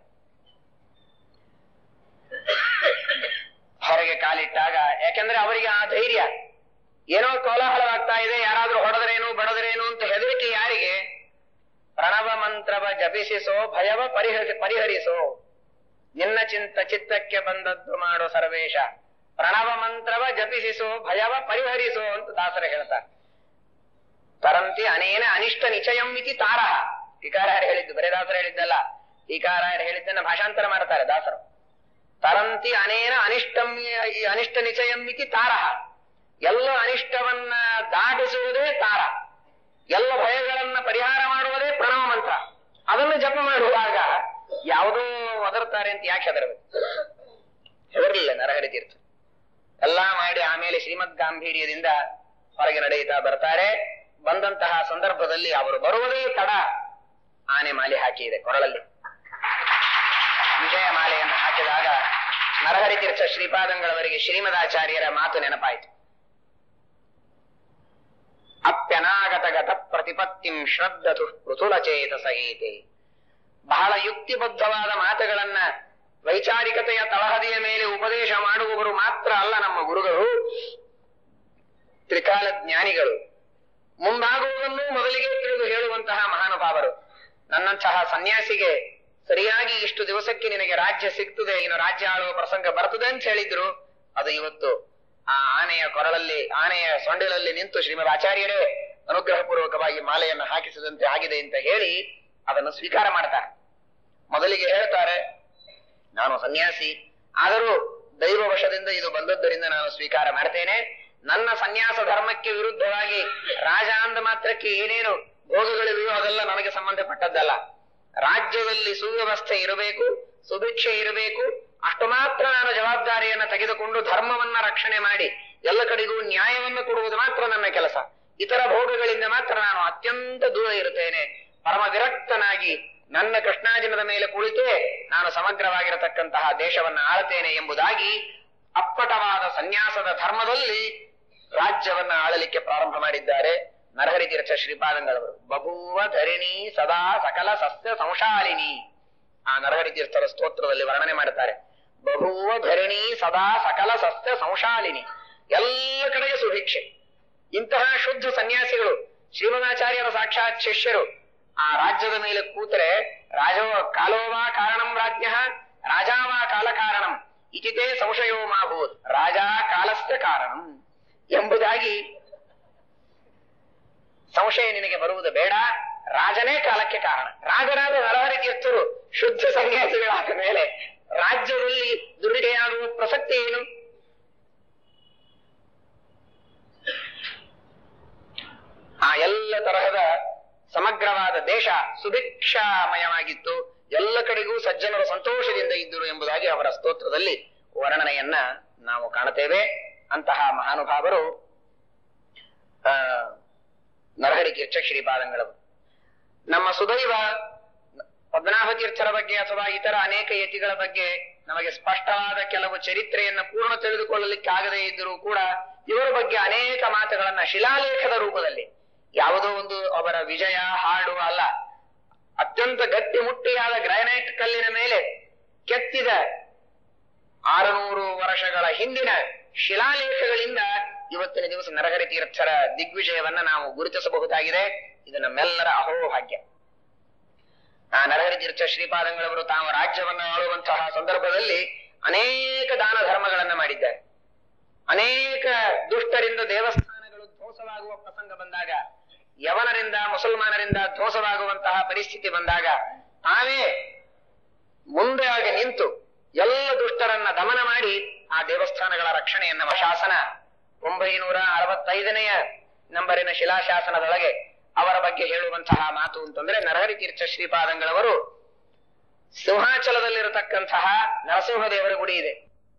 ಹೊರಗೆ ಕಾಲಿಟ್ಟಾಗ ಯಾಕೆಂದ್ರೆ ಅವರಿಗೆ ಆ ಧೈರ್ಯ ಏನೋ ಕೋಲಾಹಲವಾಗ್ತಾ ಇದೆ ಯಾರಾದ್ರೂ ಹೊಡೆದ್ರೇನು ಬಡದ್ರೇನು ಅಂತ ಹೆದರಿಕೆ ಯಾರಿಗೆ ಪ್ರಣವ ಮಂತ್ರವ ಜಪಿಸಿಸೋ ಭಯವ ಪರಿಹರಿಸಿ ಪರಿಹರಿಸೋ ನಿನ್ನ ಚಿಂತ ಚಿತ್ತಕ್ಕೆ ಬಂದದ್ದು ಮಾಡೋ ಸರ್ವೇಶ ಪ್ರಣವ ಮಂತ್ರವ ಜಪಿಸಿಸೋ ಭಯವ ಪರಿಹರಿಸೋ ಅಂತ ದಾಸರ ಹೇಳ್ತಾರೆ ತರಂತಿ ಅನೇನ ಅನಿಷ್ಟ ನಿಚಯಂ ಇತಿ ತಾರಹ ಟೀಕಾರಾಯರು ಹೇಳಿದ್ದು ಬರೇ ದಾಸರು ಹೇಳಿದ್ದಲ್ಲ ಟೀಕಾರಾಯರು ಹೇಳಿದ್ದನ್ನ ಭಾಷಾಂತರ ಮಾಡ್ತಾರೆ ದಾಸರು ತರಂತಿ ಅನೇನ ಅನಿಷ್ಟಂ ಈ ಅನಿಷ್ಟ ನಿಚಯಂ ಇತಿ ತಾರಹ ಎಲ್ಲ ಅನಿಷ್ಟವನ್ನ ದಾಟಿಸುವುದೇ ತಾರ ಎಲ್ಲ ಭಯಗಳನ್ನ ಪರಿಹಾರ ಮಾಡುವುದೇ ಪ್ರಣವ ಮಂತ್ರ ಅದನ್ನು ಜಪ ಮಾಡುವಾಗ ಯಾವುದೋ ಒದರ್ತಾರೆ ಅಂತ ಯಾಕೆ ಹೆದರಬೇಕು ಹೆದರಲಿಲ್ಲ ನರಹರಿ ತೀರ್ಥ ಎಲ್ಲಾ ಮಾಡಿ ಆಮೇಲೆ ಶ್ರೀಮದ್ ಗಾಂಭೀರ್ಯದಿಂದ ಹೊರಗೆ ನಡೆಯುತ್ತಾ ಬರ್ತಾರೆ ಬಂದಂತಹ ಸಂದರ್ಭದಲ್ಲಿ ಅವರು ಬರುವುದೇ ತಡ ಆನೆ ಮಾಲೆ ಹಾಕಿದೆ ಕೊರಳಲ್ಲಿ ವಿಜಯ ಮಾಲೆಯನ್ನು ಹಾಕಿದಾಗ ನರಹರಿ ತೀರ್ಥ ಶ್ರೀಪಾದಂಗಳವರಿಗೆ ಶ್ರೀಮದಾಚಾರ್ಯರ ಮಾತು ನೆನಪಾಯಿತು ಅಪ್ಯನಾಗತಗತ ಪ್ರತಿಪತ್ತಿಂ ಶ್ರದ್ಧತು ಪೃಥುಲಚೇತ ಸಹೀತೆ ಬಹಳ ಯುಕ್ತಿಬದ್ಧವಾದ ಮಾತುಗಳನ್ನ ವೈಚಾರಿಕತೆಯ ತಳಹದಿಯ ಮೇಲೆ ಉಪದೇಶ ಮಾಡುವವರು ಮಾತ್ರ ಅಲ್ಲ ನಮ್ಮ ಗುರುಗಳು ತ್ರಿಕಾಲ ಜ್ಞಾನಿಗಳು ಮುಂದಾಗುವುದನ್ನು ಮೊದಲಿಗೆ ತಿಳಿದು ಹೇಳುವಂತಹ ಮಹಾನುಭಾವರು ನನ್ನಂತಹ ಸನ್ಯಾಸಿಗೆ ಸರಿಯಾಗಿ ಇಷ್ಟು ದಿವಸಕ್ಕೆ ನಿನಗೆ ರಾಜ್ಯ ಸಿಗ್ತದೆ ಇನ್ನು ರಾಜ್ಯ ಆಳುವ ಪ್ರಸಂಗ ಬರ್ತದೆ ಅಂತ ಹೇಳಿದ್ರು ಅದು ಇವತ್ತು ಆ ಆನೆಯ ಕೊರಳಲ್ಲಿ ಆನೆಯ ಸೊಂಡಿಲಲ್ಲಿ ನಿಂತು ಶ್ರೀಮದ್ ಆಚಾರ್ಯರೇ ಅನುಗ್ರಹ ಪೂರ್ವಕವಾಗಿ ಮಾಲೆಯನ್ನು ಹಾಕಿಸಿದಂತೆ ಆಗಿದೆ ಅಂತ ಹೇಳಿ ಅದನ್ನು ಸ್ವೀಕಾರ ಮಾಡ್ತಾರೆ ಮೊದಲಿಗೆ ಹೇಳ್ತಾರೆ ನಾನು ಸನ್ಯಾಸಿ ಆದರೂ ದೈವ ವಶದಿಂದ ಇದು ಬಂದದ್ದರಿಂದ ನಾನು ಸ್ವೀಕಾರ ಮಾಡ್ತೇನೆ ನನ್ನ ಸನ್ಯಾಸ ಧರ್ಮಕ್ಕೆ ವಿರುದ್ಧವಾಗಿ ರಾಜ ಅಂದ ಮಾತ್ರಕ್ಕೆ ಏನೇನು ಭೋಗಗಳಿವೆಯೋ ಅದೆಲ್ಲ ನನಗೆ ಸಂಬಂಧಪಟ್ಟದ್ದಲ್ಲ ರಾಜ್ಯದಲ್ಲಿ ಸುವ್ಯವಸ್ಥೆ ಇರಬೇಕು ಸುಭಿಕ್ಷೆ ಇರಬೇಕು ಅಷ್ಟು ಮಾತ್ರ ನಾನು ಜವಾಬ್ದಾರಿಯನ್ನ ತೆಗೆದುಕೊಂಡು ಧರ್ಮವನ್ನ ರಕ್ಷಣೆ ಮಾಡಿ ಎಲ್ಲ ಕಡೆಗೂ ನ್ಯಾಯವನ್ನು ಕೊಡುವುದು ಮಾತ್ರ ನನ್ನ ಕೆಲಸ ಇತರ ಭೋಗಗಳಿಂದ ಮಾತ್ರ ನಾನು ಅತ್ಯಂತ ದೂರ ಇರುತ್ತೇನೆ ಪರಮ ವಿರಕ್ತನಾಗಿ ನನ್ನ ಕೃಷ್ಣಾಜಿನದ ಮೇಲೆ ಕುಳಿತೇ ನಾನು ಸಮಗ್ರವಾಗಿರತಕ್ಕಂತಹ ದೇಶವನ್ನ ಆಳ್ತೇನೆ ಎಂಬುದಾಗಿ ಅಪ್ಪಟವಾದ ಸನ್ಯಾಸದ ಧರ್ಮದಲ್ಲಿ ರಾಜ್ಯವನ್ನ ಆಳಲಿಕ್ಕೆ ಪ್ರಾರಂಭ ಮಾಡಿದ್ದಾರೆ ನರಹರಿ ತೀರ್ಥ ಶ್ರೀಪಾದಂಗಳವರು ಬಭೂವ ಧರಿಣಿ ಸದಾ ಸಕಲ ಸಸ್ಯ ಸಂಶಾಲಿನಿ ಆ ನರಹರಿ ತೀರ್ಥರ ಸ್ತೋತ್ರದಲ್ಲಿ ವರ್ಣನೆ ಮಾಡುತ್ತಾರೆ ಬಹುವ ಧರಣಿ ಸದಾ ಸಕಲ ಸಸ್ಯ ಸಂಶಾಲಿನಿ ಎಲ್ಲ ಕಡೆಗೆ ಸುಭಿಕ್ಷೆ ಇಂತಹ ಶುದ್ಧ ಸನ್ಯಾಸಿಗಳು ಶ್ರೀಮದಾಚಾರ್ಯರ ಸಾಕ್ಷಾತ್ ಶಿಷ್ಯರು ಆ ರಾಜ್ಯದ ಮೇಲೆ ಕೂತರೆ ರಾಜವ ಕಾಲೋವಾ ಕಾರಣಂ ರಾಜ್ಯ ರಾಜಾವಾ ಕಾಲ ಕಾರಣಂ ಇತಿತೇ ಸಂಶಯೋ ಮಾಭೂತ್ ರಾಜ ಕಾಲಸ್ಯ ಕಾರಣಂ ಎಂಬುದಾಗಿ ಸಂಶಯ ನಿನಗೆ ಬರುವುದು ಬೇಡ ರಾಜನೇ ಕಾಲಕ್ಕೆ ಕಾರಣ ರಾಜರಾದ ನರಹರಿ ತೀರ್ಥರು ಶುದ್ಧ ಸನ್ಯಾಸಿಗಳಾದ ಮೇಲೆ ರಾಜ್ಯದಲ್ಲಿ ದುರ್ವಿಕೆಯಾಗುವ ಪ್ರಸಕ್ತಿ ಏನು ಆ ಎಲ್ಲ ತರಹದ ಸಮಗ್ರವಾದ ದೇಶ ಸುಭಿಕ್ಷಾಮಯವಾಗಿತ್ತು ಎಲ್ಲ ಕಡೆಗೂ ಸಜ್ಜನರು ಸಂತೋಷದಿಂದ ಇದ್ದರು ಎಂಬುದಾಗಿ ಅವರ ಸ್ತೋತ್ರದಲ್ಲಿ ವರ್ಣನೆಯನ್ನ ನಾವು ಕಾಣುತ್ತೇವೆ ಅಂತಹ ಮಹಾನುಭಾವರು ಆ ನರಹರಿ ತೀರ್ಥ ಶ್ರೀಪಾದಂಗಳವರು ನಮ್ಮ ಸುದೈವ ಪದ್ಮನಾಭ ತೀರ್ಥರ ಬಗ್ಗೆ ಅಥವಾ ಇತರ ಅನೇಕ ಯತಿಗಳ ಬಗ್ಗೆ ನಮಗೆ ಸ್ಪಷ್ಟವಾದ ಕೆಲವು ಚರಿತ್ರೆಯನ್ನ ಪೂರ್ಣ ತಿಳಿದುಕೊಳ್ಳಲಿಕ್ಕೆ ಆಗದೇ ಇದ್ದರೂ ಕೂಡ ಇವರ ಬಗ್ಗೆ ಅನೇಕ ಮಾತುಗಳನ್ನ ಶಿಲಾಲೇಖದ ರೂಪದಲ್ಲಿ ಯಾವುದೋ ಒಂದು ಅವರ ವಿಜಯ ಹಾಡು ಅಲ್ಲ ಅತ್ಯಂತ ಗಟ್ಟಿ ಮುಟ್ಟಿಯಾದ ಗ್ರಾನೈಟ್ ಕಲ್ಲಿನ ಮೇಲೆ ಕೆತ್ತಿದ ಆರುನೂರು ವರ್ಷಗಳ ಹಿಂದಿನ ಶಿಲಾಲೇಖಗಳಿಂದ ಇವತ್ತಿನ ದಿವಸ ನರಹರಿ ತೀರ್ಥರ ದಿಗ್ವಿಜಯವನ್ನ ನಾವು ಗುರುತಿಸಬಹುದಾಗಿದೆ ಇದು ನಮ್ಮೆಲ್ಲರ ಅಹೋಭಾಗ್ಯ ಆ ನರಹರಿ ತೀರ್ಥ ಶ್ರೀಪಾದಂಗಳವರು ತಾವು ರಾಜ್ಯವನ್ನ ಆಳುವಂತಹ ಸಂದರ್ಭದಲ್ಲಿ ಅನೇಕ ದಾನ ಧರ್ಮಗಳನ್ನ ಮಾಡಿದ್ದಾರೆ ಅನೇಕ ದುಷ್ಟರಿಂದ ದೇವಸ್ಥಾನಗಳು ಧ್ವಂಸವಾಗುವ ಪ್ರಸಂಗ ಬಂದಾಗ ಯವನರಿಂದ ಮುಸಲ್ಮಾನರಿಂದ ಧ್ವಂಸವಾಗುವಂತಹ ಪರಿಸ್ಥಿತಿ ಬಂದಾಗ ತಾವೇ ಮುಂದೆ ಆಗಿ ನಿಂತು ಎಲ್ಲ ದುಷ್ಟರನ್ನ ದಮನ ಮಾಡಿ ಆ ದೇವಸ್ಥಾನಗಳ ರಕ್ಷಣೆಯನ್ನ ಶಾಸನ ಒಂಬೈನೂರ ಅರವತ್ತೈದನೆಯ ನಂಬರಿನ ಶಿಲಾಶಾಸನದೊಳಗೆ ಅವರ ಬಗ್ಗೆ ಹೇಳುವಂತಹ ಮಾತು ಅಂತಂದ್ರೆ ನರಹರಿ ತೀರ್ಥ ಶ್ರೀಪಾದಂಗಳವರು ಸಿಂಹಾಚಲದಲ್ಲಿರತಕ್ಕಂತಹ ನರಸಿಂಹದೇವರ ಗುಡಿ ಇದೆ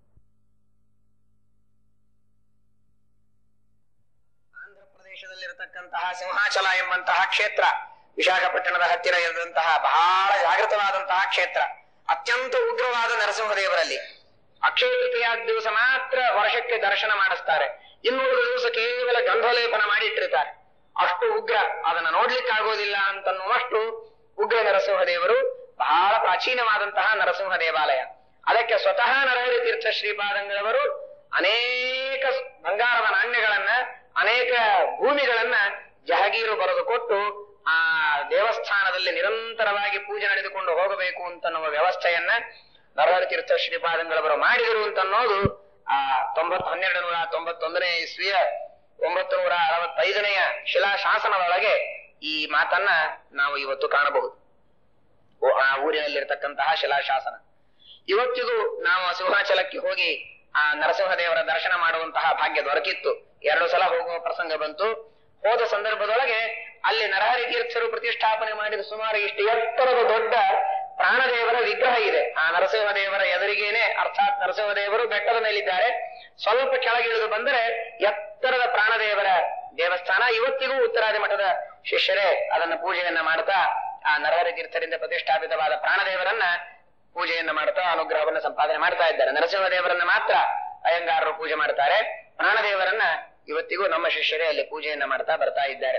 ಆಂಧ್ರ ಪ್ರದೇಶದಲ್ಲಿರತಕ್ಕಂತಹ ಸಿಂಹಾಚಲ ಎಂಬಂತಹ ಕ್ಷೇತ್ರ ವಿಶಾಖಪಟ್ಟಣದ ಹತ್ತಿರ ಇರದಂತಹ ಬಹಳ ಜಾಗೃತವಾದಂತಹ ಕ್ಷೇತ್ರ ಅತ್ಯಂತ ಉಗ್ರವಾದ ನರಸಿಂಹದೇವರಲ್ಲಿ ಅಕ್ಷಯ ತೃತೀಯ ದಿವಸ ಮಾತ್ರ ವರ್ಷಕ್ಕೆ ದರ್ಶನ ಮಾಡಿಸ್ತಾರೆ ಇನ್ನುಳಿದ ದಿವಸ ಕೇವಲ ಗಂಧಲೇಪನ ಮಾಡಿ ಇಟ್ಟಿರ್ತಾರೆ ಅಷ್ಟು ಉಗ್ರ ಅದನ್ನ ನೋಡ್ಲಿಕ್ಕೆ ಆಗೋದಿಲ್ಲ ಅಂತನ್ನುವಷ್ಟು ಉಗ್ರ ನರಸಿಂಹದೇವರು ಬಹಳ ಪ್ರಾಚೀನವಾದಂತಹ ನರಸಿಂಹ ದೇವಾಲಯ ಅದಕ್ಕೆ ಸ್ವತಃ ನರಹರಿ ತೀರ್ಥ ಶ್ರೀಪಾದಂಗಳವರು ಅನೇಕ ಬಂಗಾರದ ನಾಣ್ಯಗಳನ್ನ ಅನೇಕ ಭೂಮಿಗಳನ್ನ ಜಹಗೀರು ಬರೆದು ಕೊಟ್ಟು ಆ ದೇವಸ್ಥಾನದಲ್ಲಿ ನಿರಂತರವಾಗಿ ಪೂಜೆ ನಡೆದುಕೊಂಡು ಹೋಗಬೇಕು ಅಂತನ್ನುವ ವ್ಯವಸ್ಥೆಯನ್ನ ನರಹರಿ ತೀರ್ಥ ಶ್ರೀಪಾದಂಗಳವರು ಮಾಡಿದರು ಅಂತನ್ನೋದು ಆ ತೊಂಬತ್ ಹನ್ನೆರಡು ನೂರ ತೊಂಬತ್ತೊಂದನೇ ಇಸ್ವಿಯ ಒಂಬತ್ತು ನೂರ ಅರವತ್ತೈದನೆಯ ಶಿಲಾಶಾಸನದೊಳಗೆ ಈ ಮಾತನ್ನ ನಾವು ಇವತ್ತು ಕಾಣಬಹುದು ಓ- ಆ ಊರಿನಲ್ಲಿರ್ತಕ್ಕಂತಹ ಶಿಲಾಶಾಸನ ಇವತ್ತಿಗೂ ನಾವು ಸಿಂಹಾಚಲಕ್ಕೆ ಹೋಗಿ ಆ ನರಸಿಂಹದೇವರ ದರ್ಶನ ಮಾಡುವಂತಹ ಭಾಗ್ಯ ದೊರಕಿತ್ತು ಎರಡು ಸಲ ಹೋಗುವ ಪ್ರಸಂಗ ಬಂತು ಹೋದ ಸಂದರ್ಭದೊಳಗೆ ಅಲ್ಲಿ ನರಹರಿ ತೀರ್ಥರು ಪ್ರತಿಷ್ಠಾಪನೆ ಮಾಡಿದ ಸುಮಾರು ಇಷ್ಟು ಎತ್ತರದ ದೊಡ್ಡ ಪ್ರಾಣದೇವರ ವಿಗ್ರಹ ಇದೆ ಆ ನರಸಿಂಹದೇವರ ಎದುರಿಗೇನೆ ಅರ್ಥಾತ್ ನರಸಿಂಹದೇವರು ಬೆಟ್ಟದ ಮೇಲಿದ್ದಾರೆ ಸ್ವಲ್ಪ ಕೆಳಗಿಳಿದು ಬಂದರೆ ಎತ್ತರದ ಪ್ರಾಣದೇವರ ದೇವಸ್ಥಾನ ಇವತ್ತಿಗೂ ಉತ್ತರಾದಿ ಮಠದ ಶಿಷ್ಯರೇ ಅದನ್ನ ಪೂಜೆಯನ್ನ ಮಾಡ್ತಾ ಆ ನರಹರಿ ತೀರ್ಥರಿಂದ ಪ್ರತಿಷ್ಠಾಪಿತವಾದ ಪ್ರಾಣದೇವರನ್ನ ಪೂಜೆಯನ್ನ ಮಾಡ್ತಾ ಅನುಗ್ರಹವನ್ನ ಸಂಪಾದನೆ ಮಾಡ್ತಾ ಇದ್ದಾರೆ ನರಸಿಂಹದೇವರನ್ನ ಮಾತ್ರ ಅಯ್ಯಂಗಾರರು ಪೂಜೆ ಮಾಡ್ತಾರೆ ಪ್ರಾಣದೇವರನ್ನ ಇವತ್ತಿಗೂ ನಮ್ಮ ಶಿಷ್ಯರೇ ಅಲ್ಲಿ ಪೂಜೆಯನ್ನ ಮಾಡ್ತಾ ಬರ್ತಾ ಇದ್ದಾರೆ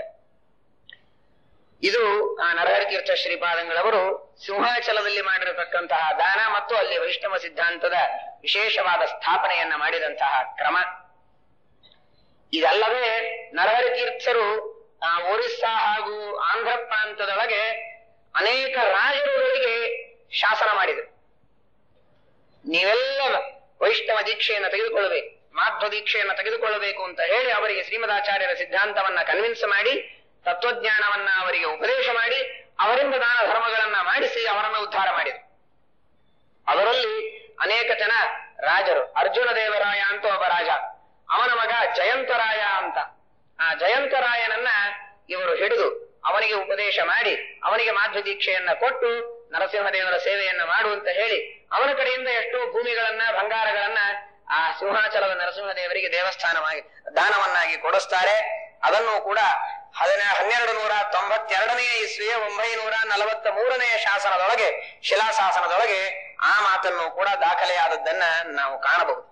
ಇದು ಆ ನರಹರಿ ತೀರ್ಥ ಶ್ರೀಪಾದಂಗಳವರು ಸಿಂಹಾಚಲದಲ್ಲಿ ಮಾಡಿರತಕ್ಕಂತಹ ದಾನ ಮತ್ತು ಅಲ್ಲಿ ವೈಷ್ಣವ ಸಿದ್ಧಾಂತದ ವಿಶೇಷವಾದ ಸ್ಥಾಪನೆಯನ್ನ ಮಾಡಿದಂತಹ ಕ್ರಮ ಇದಲ್ಲದೆ ನರಹರಿ ತೀರ್ಥರು ಆ ಒರಿಸ್ಸಾ ಹಾಗೂ ಆಂಧ್ರ ಪ್ರಾಂತದೊಳಗೆ ಅನೇಕ ರಾಜರುಗಳಿಗೆ ಶಾಸನ ಮಾಡಿದರು ನೀವೆಲ್ಲ ವೈಷ್ಣವ ದೀಕ್ಷೆಯನ್ನು ತೆಗೆದುಕೊಳ್ಳಬೇಕು ಮಾಧ್ವ ದೀಕ್ಷೆಯನ್ನು ತೆಗೆದುಕೊಳ್ಳಬೇಕು ಅಂತ ಹೇಳಿ ಅವರಿಗೆ ಶ್ರೀಮದಾಚಾರ್ಯರ ಸಿದ್ಧಾಂತವನ್ನ ಕನ್ವಿನ್ಸ್ ಮಾಡಿ ತತ್ವಜ್ಞಾನವನ್ನ ಅವರಿಗೆ ಉಪದೇಶ ಮಾಡಿ ಅವರಿಂದ ದಾನ ಧರ್ಮಗಳನ್ನ ಮಾಡಿಸಿ ಅವರನ್ನು ಉದ್ಧಾರ ಮಾಡಿದರು ಅದರಲ್ಲಿ ಅನೇಕ ಜನ ರಾಜರು ಅರ್ಜುನ ದೇವರಾಯ ಅಂತ ಒಬ್ಬ ರಾಜ ಅವನ ಮಗ ಜಯಂತರಾಯ ಅಂತ ಆ ಜಯಂತರಾಯನನ್ನ ಇವರು ಹಿಡಿದು ಅವನಿಗೆ ಉಪದೇಶ ಮಾಡಿ ಅವನಿಗೆ ಮಾಧ್ಯ ದೀಕ್ಷೆಯನ್ನ ಕೊಟ್ಟು ನರಸಿಂಹದೇವರ ಸೇವೆಯನ್ನ ಮಾಡು ಅಂತ ಹೇಳಿ ಅವನ ಕಡೆಯಿಂದ ಎಷ್ಟೋ ಭೂಮಿಗಳನ್ನ ಬಂಗಾರಗಳನ್ನ ಆ ಸಿಂಹಾಚಲದ ನರಸಿಂಹದೇವರಿಗೆ ದೇವಸ್ಥಾನವಾಗಿ ದಾನವನ್ನಾಗಿ ಕೊಡಿಸ್ತಾರೆ ಅದನ್ನು ಕೂಡ ಹದಿನ ಹನ್ನೆರಡು ನೂರ ತೊಂಬತ್ತೆರಡನೆಯ ಇಸ್ವಿಯ ಒಂಬೈನೂರ ನಲವತ್ತ ಮೂರನೆಯ ಶಾಸನದೊಳಗೆ ಶಿಲಾಶಾಸನದೊಳಗೆ ಆ ಮಾತನ್ನು ಕೂಡ ದಾಖಲೆಯಾದದ್ದನ್ನ ನಾವು ಕಾಣಬಹುದು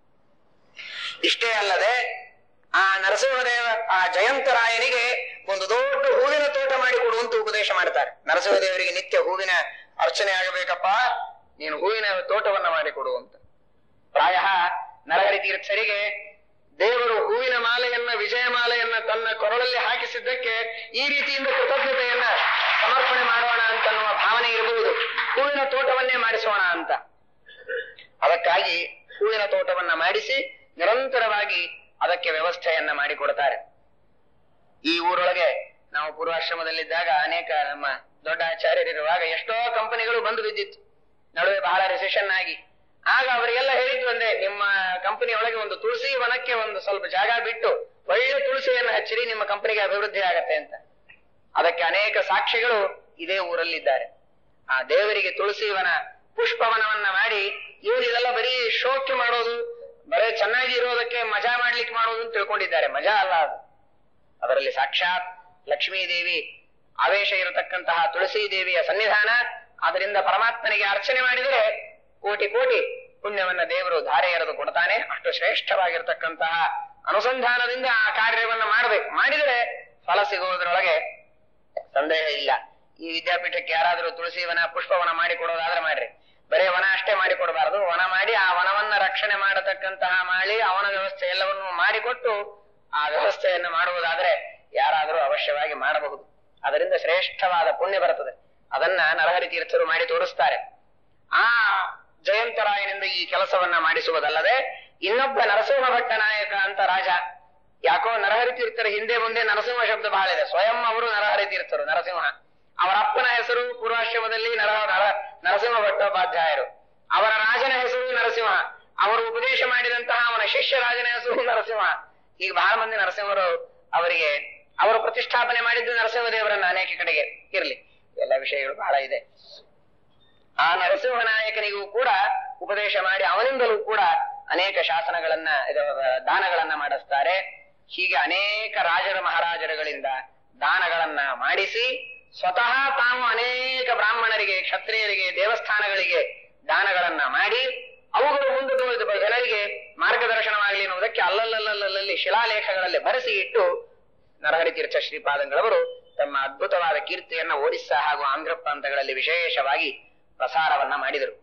ಇಷ್ಟೇ ಅಲ್ಲದೆ ಆ ನರಸಿಂಹದೇವ ಆ ಜಯಂತರಾಯನಿಗೆ ಒಂದು ದೊಡ್ಡ ಹೂವಿನ ತೋಟ ಮಾಡಿ ಕೊಡುವಂತ ಉಪದೇಶ ಮಾಡ್ತಾರೆ ನರಸಿಂಹದೇವರಿಗೆ ನಿತ್ಯ ಹೂವಿನ ಅರ್ಚನೆ ಆಗಬೇಕಪ್ಪ ನೀನು ಹೂವಿನ ತೋಟವನ್ನ ಮಾಡಿ ಕೊಡುವಂತ ಪ್ರಾಯ ನರಹರಿ ತೀರ್ಥರಿಗೆ ದೇವರು ಹೂವಿನ ಮಾಲೆಯನ್ನ ವಿಜಯ ಮಾಲೆಯನ್ನ ತನ್ನ ಕೊರಳಲ್ಲಿ ಹಾಕಿಸಿದ್ದಕ್ಕೆ ಈ ರೀತಿಯಿಂದ ಕೃತಜ್ಞತೆಯನ್ನ ಸಮರ್ಪಣೆ ಮಾಡೋಣ ಅಂತನ್ನುವ ಭಾವನೆ ಇರಬಹುದು ಹೂವಿನ ತೋಟವನ್ನೇ ಮಾಡಿಸೋಣ ಅಂತ ಅದಕ್ಕಾಗಿ ಹೂವಿನ ತೋಟವನ್ನ ಮಾಡಿಸಿ ನಿರಂತರವಾಗಿ ಅದಕ್ಕೆ ವ್ಯವಸ್ಥೆಯನ್ನ ಮಾಡಿಕೊಡ್ತಾರೆ ಈ ಊರೊಳಗೆ ನಾವು ಪೂರ್ವಾಶ್ರಮದಲ್ಲಿದ್ದಾಗ ಅನೇಕ ನಮ್ಮ ದೊಡ್ಡ ಆಚಾರ್ಯರಿರುವಾಗ ಎಷ್ಟೋ ಕಂಪನಿಗಳು ಬಂದು ಬಿದ್ದಿತ್ತು ನಡುವೆ ಬಹಳ ರಿಸೆಷನ್ ಆಗಿ ಆಗ ಅವರಿಗೆಲ್ಲ ಹೇಳಿದ್ದು ಒಂದೇ ನಿಮ್ಮ ಕಂಪನಿ ಒಳಗೆ ಒಂದು ತುಳಸಿ ವನಕ್ಕೆ ಒಂದು ಸ್ವಲ್ಪ ಜಾಗ ಬಿಟ್ಟು ಒಳ್ಳೆ ತುಳಸಿಯನ್ನು ಹಚ್ಚಿರಿ ನಿಮ್ಮ ಕಂಪನಿಗೆ ಅಭಿವೃದ್ಧಿ ಆಗತ್ತೆ ಅಂತ ಅದಕ್ಕೆ ಅನೇಕ ಸಾಕ್ಷಿಗಳು ಇದೇ ಊರಲ್ಲಿದ್ದಾರೆ ಆ ದೇವರಿಗೆ ತುಳಸಿ ವನ ಪುಷ್ಪವನವನ್ನ ಮಾಡಿ ಇವರು ಇದೆಲ್ಲ ಬರೀ ಶೋಕಿ ಮಾಡೋದು ಬರೀ ಚೆನ್ನಾಗಿ ಇರೋದಕ್ಕೆ ಮಜಾ ಮಾಡ್ಲಿಕ್ಕೆ ಮಾಡೋದು ಅಂತ ತಿಳ್ಕೊಂಡಿದ್ದಾರೆ ಮಜಾ ಅಲ್ಲ ಅದು ಅದರಲ್ಲಿ ಸಾಕ್ಷಾತ್ ಲಕ್ಷ್ಮೀ ದೇವಿ ಆವೇಶ ಇರತಕ್ಕಂತಹ ತುಳಸಿ ದೇವಿಯ ಸನ್ನಿಧಾನ ಅದರಿಂದ ಪರಮಾತ್ಮನಿಗೆ ಅರ್ಚನೆ ಮಾಡಿದರೆ ಕೋಟಿ ಕೋಟಿ ಪುಣ್ಯವನ್ನ ದೇವರು ಧಾರೆ ಎರೆದು ಕೊಡ್ತಾನೆ ಅಷ್ಟು ಶ್ರೇಷ್ಠವಾಗಿರ್ತಕ್ಕಂತಹ ಅನುಸಂಧಾನದಿಂದ ಆ ಕಾರ್ಯವನ್ನ ಮಾಡಬೇಕು ಮಾಡಿದರೆ ಫಲ ಸಿಗುವುದರೊಳಗೆ ಸಂದೇಹ ಇಲ್ಲ ಈ ವಿದ್ಯಾಪೀಠಕ್ಕೆ ಯಾರಾದರೂ ತುಳಸಿ ವನ ಪುಷ್ಪವನ ಮಾಡಿ ಕೊಡೋದಾದ್ರೆ ಮಾಡ್ರಿ ಬರೀ ವನ ಅಷ್ಟೇ ಮಾಡಿ ಕೊಡಬಾರದು ವನ ಮಾಡಿ ಆ ವನವನ್ನ ರಕ್ಷಣೆ ಮಾಡತಕ್ಕಂತಹ ಮಾಡಿ ಅವನ ವ್ಯವಸ್ಥೆ ಎಲ್ಲವನ್ನು ಮಾಡಿಕೊಟ್ಟು ಆ ವ್ಯವಸ್ಥೆಯನ್ನು ಮಾಡುವುದಾದ್ರೆ ಯಾರಾದರೂ ಅವಶ್ಯವಾಗಿ ಮಾಡಬಹುದು ಅದರಿಂದ ಶ್ರೇಷ್ಠವಾದ ಪುಣ್ಯ ಬರುತ್ತದೆ ಅದನ್ನ ನರಹರಿ ತೀರ್ಥರು ಮಾಡಿ ತೋರಿಸ್ತಾರೆ ಆ ಜಯಂತರಾಯನಿಂದ ಈ ಕೆಲಸವನ್ನ ಮಾಡಿಸುವುದಲ್ಲದೆ ಇನ್ನೊಬ್ಬ ನರಸಿಂಹ ಭಟ್ಟ ನಾಯಕ ಅಂತ ರಾಜ ಯಾಕೋ ನರಹರಿ ತೀರ್ಥರ ಹಿಂದೆ ಮುಂದೆ ನರಸಿಂಹ ಶಬ್ದ ಬಹಳ ಇದೆ ಸ್ವಯಂ ಅವರು ನರಹರಿ ತೀರ್ಥರು ನರಸಿಂಹ ಅವರ ಅಪ್ಪನ ಹೆಸರು ಪೂರ್ವಾಶ್ರಮದಲ್ಲಿ ನರ ನರ ನರಸಿಂಹ ಭಟ್ಟೋಪಾಧ್ಯಾಯರು ಅವರ ರಾಜನ ಹೆಸರು ನರಸಿಂಹ ಅವರು ಉಪದೇಶ ಮಾಡಿದಂತಹ ಅವನ ಶಿಷ್ಯ ರಾಜನ ಹೆಸರು ನರಸಿಂಹ ಈಗ ಬಹಳ ಮಂದಿ ನರಸಿಂಹರು ಅವರಿಗೆ ಅವರು ಪ್ರತಿಷ್ಠಾಪನೆ ಮಾಡಿದ್ದು ನರಸಿಂಹ ದೇವರನ್ನ ಅನೇಕ ಕಡೆಗೆ ಇರಲಿ ಎಲ್ಲ ವಿಷಯಗಳು ಬಹಳ ಇದೆ ಆ ನರಸಿಂಹ ನಾಯಕನಿಗೂ ಕೂಡ ಉಪದೇಶ ಮಾಡಿ ಅವನಿಂದಲೂ ಕೂಡ ಅನೇಕ ಶಾಸನಗಳನ್ನ ಇದು, ದಾನಗಳನ್ನ ಮಾಡಿಸ್ತಾರೆ ಹೀಗೆ ಅನೇಕ ರಾಜರ ಮಹಾರಾಜರುಗಳಿಂದ ದಾನಗಳನ್ನ ಮಾಡಿಸಿ ಸ್ವತಃ ತಾವು ಅನೇಕ ಬ್ರಾಹ್ಮಣರಿಗೆ ಕ್ಷತ್ರಿಯರಿಗೆ ದೇವಸ್ಥಾನಗಳಿಗೆ ದಾನಗಳನ್ನ ಮಾಡಿ ಅವುಗಳು ಮುಂದೆ ತೋರಿದ ಜನರಿಗೆ ಮಾರ್ಗದರ್ಶನವಾಗಲಿ ಎನ್ನುವುದಕ್ಕೆ ಅಲ್ಲಲ್ಲಲ್ಲಲ್ಲಿ ಶಿಲಾಲೇಖಗಳಲ್ಲಿ ಬರೆಸಿ ಇಟ್ಟು ನರಹರಿ ತೀರ್ಥ ಶ್ರೀಪಾದಂಗಳವರು ತಮ್ಮ ಅದ್ಭುತವಾದ ಕೀರ್ತಿಯನ್ನ ಒಡಿಸ್ಸಾ ಹಾಗೂ ಆಂಧ್ರ ಪ್ರಾಂತಗಳಲ್ಲಿ ವಿಶೇಷವಾಗಿ ಪ್ರಸಾರವನ್ನ ಮಾಡಿದರು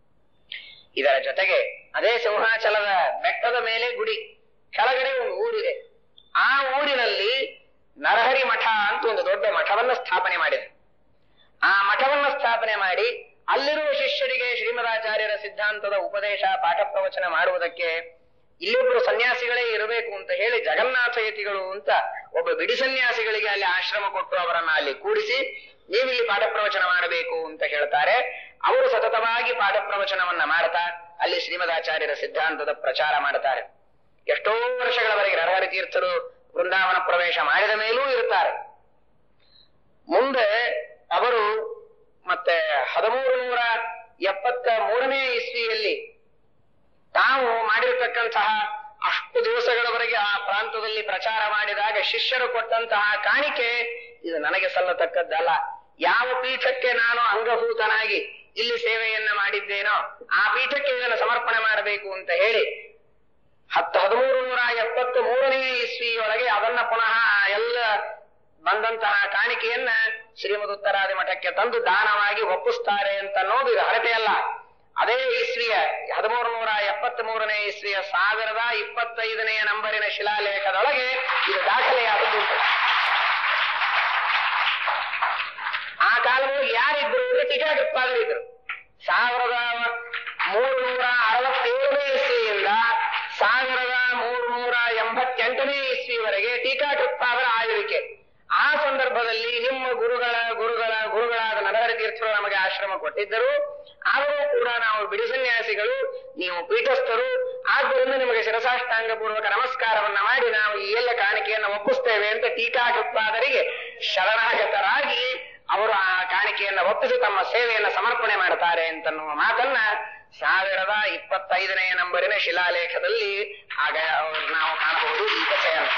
ಇದರ ಜೊತೆಗೆ ಅದೇ ಸಿಂಹಾಚಲದ ಬೆಟ್ಟದ ಮೇಲೆ ಗುಡಿ ಕೆಳಗಡೆ ಒಂದು ಊರಿದೆ ಆ ಊರಿನಲ್ಲಿ ನರಹರಿ ಮಠ ಅಂತ ಒಂದು ದೊಡ್ಡ ಮಠವನ್ನ ಸ್ಥಾಪನೆ ಮಾಡಿದೆ ಆ ಮಠವನ್ನ ಸ್ಥಾಪನೆ ಮಾಡಿ ಅಲ್ಲಿರುವ ಶಿಷ್ಯರಿಗೆ ಶ್ರೀಮದಾಚಾರ್ಯರ ಸಿದ್ಧಾಂತದ ಉಪದೇಶ ಪಾಠ ಪ್ರವಚನ ಮಾಡುವುದಕ್ಕೆ ಇಲ್ಲೊಬ್ರು ಸನ್ಯಾಸಿಗಳೇ ಇರಬೇಕು ಅಂತ ಹೇಳಿ ಜಗನ್ನಾಥ ಯತಿಗಳು ಅಂತ ಒಬ್ಬ ಬಿಡಿ ಸನ್ಯಾಸಿಗಳಿಗೆ ಅಲ್ಲಿ ಆಶ್ರಮ ಕೊಟ್ಟು ಅವರನ್ನ ಅಲ್ಲಿ ಕೂಡಿಸಿ ನೀವಿಲ್ಲಿ ಪಾಠ ಪ್ರವಚನ ಮಾಡಬೇಕು ಅಂತ ಹೇಳ್ತಾರೆ ಅವರು ಸತತವಾಗಿ ಪಾಠ ಪ್ರವಚನವನ್ನ ಮಾಡ್ತಾ ಅಲ್ಲಿ ಶ್ರೀಮದಾಚಾರ್ಯರ ಸಿದ್ಧಾಂತದ ಪ್ರಚಾರ ಮಾಡ್ತಾರೆ ಎಷ್ಟೋ ವರ್ಷಗಳವರೆಗೆ ನರಹರಿ ತೀರ್ಥರು ವೃಂದಾವನ ಪ್ರವೇಶ ಮಾಡಿದ ಮೇಲೂ ಇರ್ತಾರೆ ಮುಂದೆ ಅವರು ಮತ್ತೆ ಹದಿಮೂರು ನೂರ ಎಪ್ಪತ್ತ ಮೂರನೇ ಇಸ್ವಿಯಲ್ಲಿ ತಾವು ಮಾಡಿರತಕ್ಕಂತಹ ಅಷ್ಟು ದಿವಸಗಳವರೆಗೆ ಆ ಪ್ರಾಂತದಲ್ಲಿ ಪ್ರಚಾರ ಮಾಡಿದಾಗ ಶಿಷ್ಯರು ಕೊಟ್ಟಂತಹ ಕಾಣಿಕೆ ಇದು ನನಗೆ ಸಲ್ಲತಕ್ಕದ್ದಲ್ಲ ಯಾವ ಪೀಠಕ್ಕೆ ನಾನು ಅಂಗಭೂತನಾಗಿ ಇಲ್ಲಿ ಸೇವೆಯನ್ನ ಮಾಡಿದ್ದೇನೋ ಆ ಪೀಠಕ್ಕೆ ಇದನ್ನು ಸಮರ್ಪಣೆ ಮಾಡಬೇಕು ಅಂತ ಹೇಳಿ ಹತ್ತು ಹದಿಮೂರು ನೂರ ಎಪ್ಪತ್ತು ಮೂರನೇ ಇಸ್ವಿಯೊಳಗೆ ಅದನ್ನ ಪುನಃ ಎಲ್ಲ ಬಂದಂತಹ ಕಾಣಿಕೆಯನ್ನ ಶ್ರೀಮದ್ ಉತ್ತರಾದಿ ಮಠಕ್ಕೆ ತಂದು ದಾನವಾಗಿ ಒಪ್ಪಿಸ್ತಾರೆ ಅಂತ ಅನ್ನೋದು ಇದು ಹರಟೆ ಅಲ್ಲ ಅದೇ ಇಸ್ವಿಯ ಹದಿಮೂರು ನೂರ ಎಪ್ಪತ್ತ್ ಮೂರನೇ ಇಸ್ವಿಯ ಸಾವಿರದ ಇಪ್ಪತ್ತೈದನೆಯ ನಂಬರಿನ ಶಿಲಾಲೇಖದೊಳಗೆ ಇದು ದಾಖಲೆಯಾದದ್ದುಂಟು ಆ ಕಾಲದಲ್ಲಿ ಯಾರಿದ್ರು ಅಂದ್ರೆ ಟೀಕಾಕೃತ್ಪಾದರಿದ್ರು ಸಾವಿರದ ಮೂರು ನೂರ ಅರವತ್ತೇಳನೇ ಇಸ್ವಿಯಿಂದ ಸಾವಿರದ ಮೂರು ನೂರ ಎಂಬತ್ತೆಂಟನೇ ಇಸ್ವಿವರೆಗೆ ಟೀಕಾಕೃತ್ಪಾದರ ಆಳ್ವಿಕೆ ಆ ಸಂದರ್ಭದಲ್ಲಿ ನಿಮ್ಮ ಗುರುಗಳ ಗುರುಗಳ ಗುರುಗಳಾದ ನರಹರಿ ತೀರ್ಥರು ನಮಗೆ ಆಶ್ರಮ ಕೊಟ್ಟಿದ್ದರು ಆ ಆದರೂ ಕೂಡ ನಾವು ಬಿಡಿ ಸನ್ಯಾಸಿಗಳು ನೀವು ಪೀಠಸ್ಥರು ಆದ್ದರಿಂದ ನಿಮಗೆ ಶಿರಸಾಷ್ಟಾಂಗ ಪೂರ್ವಕ ನಮಸ್ಕಾರವನ್ನ ಮಾಡಿ ನಾವು ಈ ಎಲ್ಲ ಕಾಣಿಕೆಯನ್ನು ಒಪ್ಪಿಸ್ತೇವೆ ಅಂತ ಟೀಕಾಕೃತ್ಪಾದರಿಗೆ ಶರಣಾಗತರಾಗಿ ಅವರು ಆ ಕಾಣಿಕೆಯನ್ನ ಒಪ್ಪಿಸಿ ತಮ್ಮ ಸೇವೆಯನ್ನ ಸಮರ್ಪಣೆ ಮಾಡ್ತಾರೆ ಅಂತನ್ನುವ ಮಾತನ್ನ ಸಾವಿರದ ಇಪ್ಪತ್ತೈದನೆಯ ನಂಬರಿನ ಶಿಲಾಲೇಖದಲ್ಲಿ ಆಗ ನಾವು ಕಾಣಬಹುದು ಈ ಕಥೆಯನ್ನು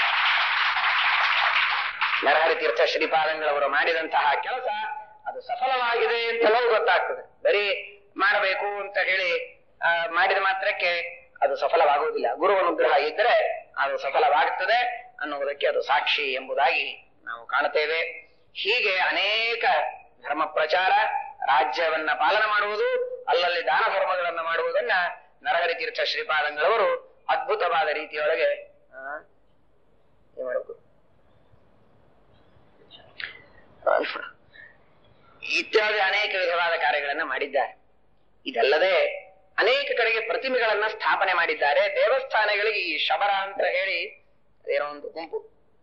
ನರಹರಿ ತೀರ್ಥ ಶ್ರೀಪಾದಂಗಳವರು ಮಾಡಿದಂತಹ ಕೆಲಸ ಅದು ಸಫಲವಾಗಿದೆ ಅಂತಲೂ ಗೊತ್ತಾಗ್ತದೆ ಬರೀ ಮಾಡಬೇಕು ಅಂತ ಹೇಳಿ ಆ, ಮಾಡಿದ ಮಾತ್ರಕ್ಕೆ ಅದು ಸಫಲವಾಗುವುದಿಲ್ಲ ಗುರು ಅನುಗ್ರಹ ಇದ್ರೆ ಅದು ಸಫಲವಾಗುತ್ತದೆ ಅನ್ನುವುದಕ್ಕೆ ಅದು ಸಾಕ್ಷಿ ಎಂಬುದಾಗಿ ನಾವು ಕಾಣುತ್ತೇವೆ ಹೀಗೆ ಅನೇಕ ಧರ್ಮ ಪ್ರಚಾರ ರಾಜ್ಯವನ್ನ ಪಾಲನೆ ಮಾಡುವುದು ಅಲ್ಲಲ್ಲಿ ದಾನ ಧರ್ಮಗಳನ್ನ ಮಾಡುವುದನ್ನ ನರಹರಿ ತೀರ್ಥ ಶ್ರೀಪಾದಂಗಳವರು ಅದ್ಭುತವಾದ ರೀತಿಯೊಳಗೆ ಆ, ಏನ್ ಮಾಡ್ಬೇಕು ಇತ್ಯಾದಿ ಅನೇಕ ವಿಧವಾದ ಕಾರ್ಯಗಳನ್ನ ಮಾಡಿದ್ದಾರೆ ಇದಲ್ಲದೆ ಅನೇಕ ಕಡೆಗೆ ಪ್ರತಿಮೆಗಳನ್ನ ಸ್ಥಾಪನೆ ಮಾಡಿದ್ದಾರೆ ದೇವಸ್ಥಾನಗಳಿಗೆ ಈ ಶಬರ ಅಂತ ಹೇಳಿ ಏನೋ ಒಂದು ಗುಂಪು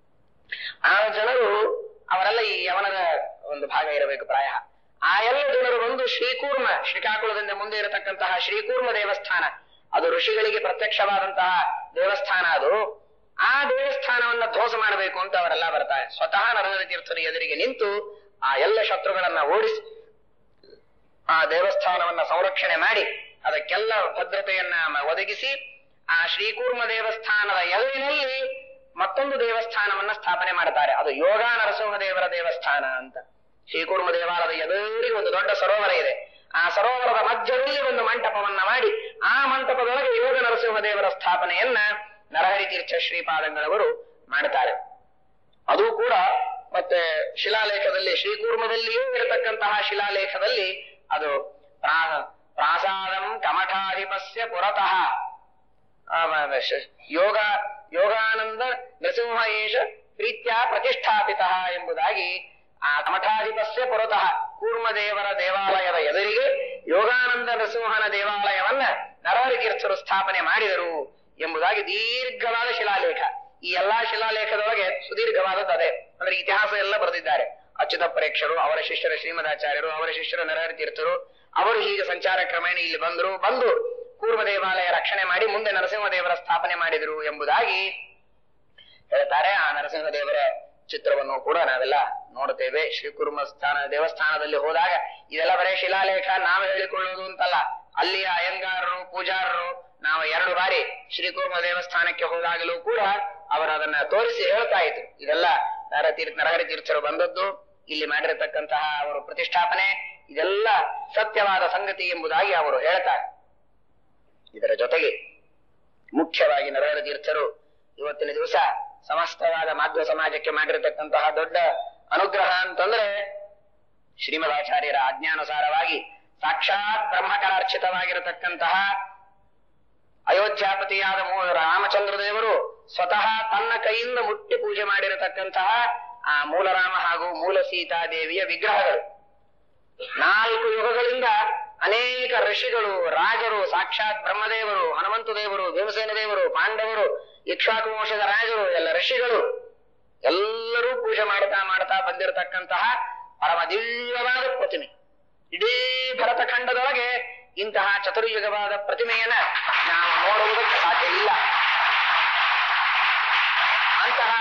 ಆ ಜನರು ಅವರೆಲ್ಲ ಈ ಯವನದ ಒಂದು ಭಾಗ ಇರಬೇಕು ಪ್ರಾಯ ಆ ಎಲ್ಲ ಜನರು ಬಂದು ಶ್ರೀಕೂರ್ಮ ಶ್ರೀಕಾಕುಳದಿಂದ ಮುಂದೆ ಇರತಕ್ಕಂತಹ ಶ್ರೀಕೂರ್ಮ ದೇವಸ್ಥಾನ ಅದು ಋಷಿಗಳಿಗೆ ಪ್ರತ್ಯಕ್ಷವಾದಂತಹ ದೇವಸ್ಥಾನ ಅದು ಆ ದೇವಸ್ಥಾನವನ್ನ ಧ್ವಂಸ ಮಾಡಬೇಕು ಅಂತ ಅವರೆಲ್ಲ ಬರ್ತಾರೆ ಸ್ವತಃ ನರಹರಿ ತೀರ್ಥರು ಎದುರಿಗೆ ನಿಂತು ಆ ಎಲ್ಲ ಶತ್ರುಗಳನ್ನ ಓಡಿಸಿ ಆ ದೇವಸ್ಥಾನವನ್ನ ಸಂರಕ್ಷಣೆ ಮಾಡಿ ಅದಕ್ಕೆಲ್ಲ ಭದ್ರತೆಯನ್ನ ಮ- ಒದಗಿಸಿ ಆ ಶ್ರೀಕೂರ್ಮ ದೇವಸ್ಥಾನದ ಎದುರಿನಲ್ಲಿ ಮತ್ತೊಂದು ದೇವಸ್ಥಾನವನ್ನ ಸ್ಥಾಪನೆ ಮಾಡ್ತಾರೆ ಅದು ಯೋಗ ನರಸಿಂಹದೇವರ ದೇವಸ್ಥಾನ ಅಂತ ಶ್ರೀಕೂರ್ಮ ದೇವಾಲಯದ ಎದುರಿಗೆ ಒಂದು ದೊಡ್ಡ ಸರೋವರ ಇದೆ ಆ ಸರೋವರದ ಮಧ್ಯದಲ್ಲಿ ಒಂದು ಮಂಟಪವನ್ನ ಮಾಡಿ ಆ ಮಂಟಪದೊಳಗೆ ಯೋಗ ನರಸಿಂಹದೇವರ ಸ್ಥಾಪನೆಯನ್ನ ನರಹರಿ ತೀರ್ಥ ಶ್ರೀಪಾದಂಗಳವರು ಮಾಡ್ತಾರೆ ಅದು ಕೂಡ ಮತ್ತೆ ಶಿಲಾಲೇಖದಲ್ಲಿ ಶ್ರೀಕೂರ್ಮದಲ್ಲಿಯೂ ಇರತಕ್ಕಂತಹ ಶಿಲಾಲೇಖದಲ್ಲಿ ಅದು ಪ್ರಾ- ಪ್ರಾಸಾದಂ ಕಮಠಾಧಿಪಸ್ಯ ಪುರತಃ ಆ, ಮ- ಮ- ಶ- ಯೋಗ ಯೋಗಾನಂದ ನೃಸಿಂಹ ಏಷ ಪ್ರೀತ್ಯ ಪ್ರತಿಷ್ಠಾಪಿತ ಎಂಬುದಾಗಿ ಆ ಕಮಠಾಧಿಪಸ್ಯ ಪುರತಃ ಕೂರ್ಮದೇವರ ದೇವಾಲಯದ ಎದುರಿಗೆ ಯೋಗಾನಂದ ನೃಸಿಂಹನ ದೇವಾಲಯವನ್ನ ನರಹರಿ ತೀರ್ಥರು ಸ್ಥಾಪನೆ ಮಾಡಿದರು ಎಂಬುದಾಗಿ ದೀರ್ಘವಾದ ಶಿಲಾಲೇಖ ಈ ಎಲ್ಲಾ ಶಿಲಾಲೇಖದೊಳಗೆ ಸುದೀರ್ಘವಾದದ್ದು ಅದೇ ಅಂದ್ರೆ ಇತಿಹಾಸ ಎಲ್ಲ ಬರೆದಿದ್ದಾರೆ ಅಚ್ಯುತ ಪರೀಕ್ಷರು ಅವರ ಶಿಷ್ಯರ ಶ್ರೀಮದಾಚಾರ್ಯರು ಅವರ ಶಿಷ್ಯರ ನರಹರಿ ತೀರ್ಥರು ಅವರು ಹೀಗೆ ಸಂಚಾರ ಕ್ರಮೇಣ ಇಲ್ಲಿ ಬಂದರು ಬಂದು ಕೂರ್ಮ ದೇವಾಲಯ ರಕ್ಷಣೆ ಮಾಡಿ ಮುಂದೆ ನರಸಿಂಹದೇವರ ಸ್ಥಾಪನೆ ಮಾಡಿದರು ಎಂಬುದಾಗಿ ಹೇಳ್ತಾರೆ ಆ ನರಸಿಂಹದೇವರ ಚಿತ್ರವನ್ನು ಕೂಡ ನಾವೆಲ್ಲ ನೋಡುತ್ತೇವೆ ಶ್ರೀಕುರ್ಮ ಸ್ಥಾನ ದೇವಸ್ಥಾನದಲ್ಲಿ ಹೋದಾಗ ಇದೆಲ್ಲ ಬರೇ ಶಿಲಾಲೇಖ ನಾವು ಹೇಳಿಕೊಳ್ಳುವುದು ಅಂತಲ್ಲ ಅಲ್ಲಿಯ ಅಯ್ಯಂಗಾರರು ಪೂಜಾರರು ನಾವು ಎರಡು ಬಾರಿ ಶ್ರೀಕುರ್ಮ ದೇವಸ್ಥಾನಕ್ಕೆ ಹೋದಾಗಲೂ ಕೂಡ ಅವರು ಅದನ್ನ ತೋರಿಸಿ ಹೇಳ್ತಾ ಇದ್ರು ಇದೆಲ್ಲ ನರತೀರ್ಥ ನರಹರಿ ತೀರ್ಥರು ಬಂದದ್ದು ಇಲ್ಲಿ ಮಾಡಿರತಕ್ಕಂತಹ ಅವರು ಪ್ರತಿಷ್ಠಾಪನೆ ಇದೆಲ್ಲ ಸತ್ಯವಾದ ಸಂಗತಿ ಎಂಬುದಾಗಿ ಅವರು ಹೇಳ್ತಾರೆ ಇದರ ಜೊತೆಗೆ ಮುಖ್ಯವಾಗಿ ನರಹರ ತೀರ್ಥರು ಇವತ್ತಿನ ದಿವಸ ಸಮಸ್ತವಾದ ಮಾಧ್ವ ಸಮಾಜಕ್ಕೆ ಮಾಡಿರತಕ್ಕಂತಹ ದೊಡ್ಡ ಅನುಗ್ರಹ ಅಂತಂದ್ರೆ ಶ್ರೀಮದಾಚಾರ್ಯರ ಆಜ್ಞಾನುಸಾರವಾಗಿ ಸಾಕ್ಷಾತ್ ಬ್ರಹ್ಮಕಲಾರ್ಚಿತವಾಗಿರತಕ್ಕಂತಹ ಅಯೋಧ್ಯಾಪತಿಯಾದ ಮೂ ರಾಮಚಂದ್ರ ದೇವರು ಸ್ವತಃ ತನ್ನ ಕೈಯಿಂದ ಮುಟ್ಟಿ ಪೂಜೆ ಮಾಡಿರತಕ್ಕಂತಹ ಆ ಮೂಲರಾಮ ಹಾಗೂ ಮೂಲ ಸೀತಾದೇವಿಯ ವಿಗ್ರಹಗಳು ನಾಲ್ಕು ಯುಗಗಳಿಂದ ಅನೇಕ ಋಷಿಗಳು ರಾಜರು ಸಾಕ್ಷಾತ್ ಬ್ರಹ್ಮದೇವರು ಹನುಮಂತ ದೇವರು ಭೀಮಸೇನ ದೇವರು ಪಾಂಡವರು ಇಕ್ಷಾಕು ವಂಶದ ರಾಜರು ಎಲ್ಲ ಋಷಿಗಳು ಎಲ್ಲರೂ ಪೂಜೆ ಮಾಡ್ತಾ ಮಾಡ್ತಾ ಬಂದಿರತಕ್ಕಂತಹ ಪರಮ ದಿವ್ಯವಾದ ಪ್ರತಿಮೆ ಇಡೀ ಭರತಖಂಡದೊಳಗೆ ಇಂತಹ ಚತುರ್ಯುಗವಾದ ಪ್ರತಿಮೆಯನ್ನ ನಾವು ನೋಡುವುದಕ್ಕೆ ಸಾಧ್ಯ ಇಲ್ಲ ಅಂತಹ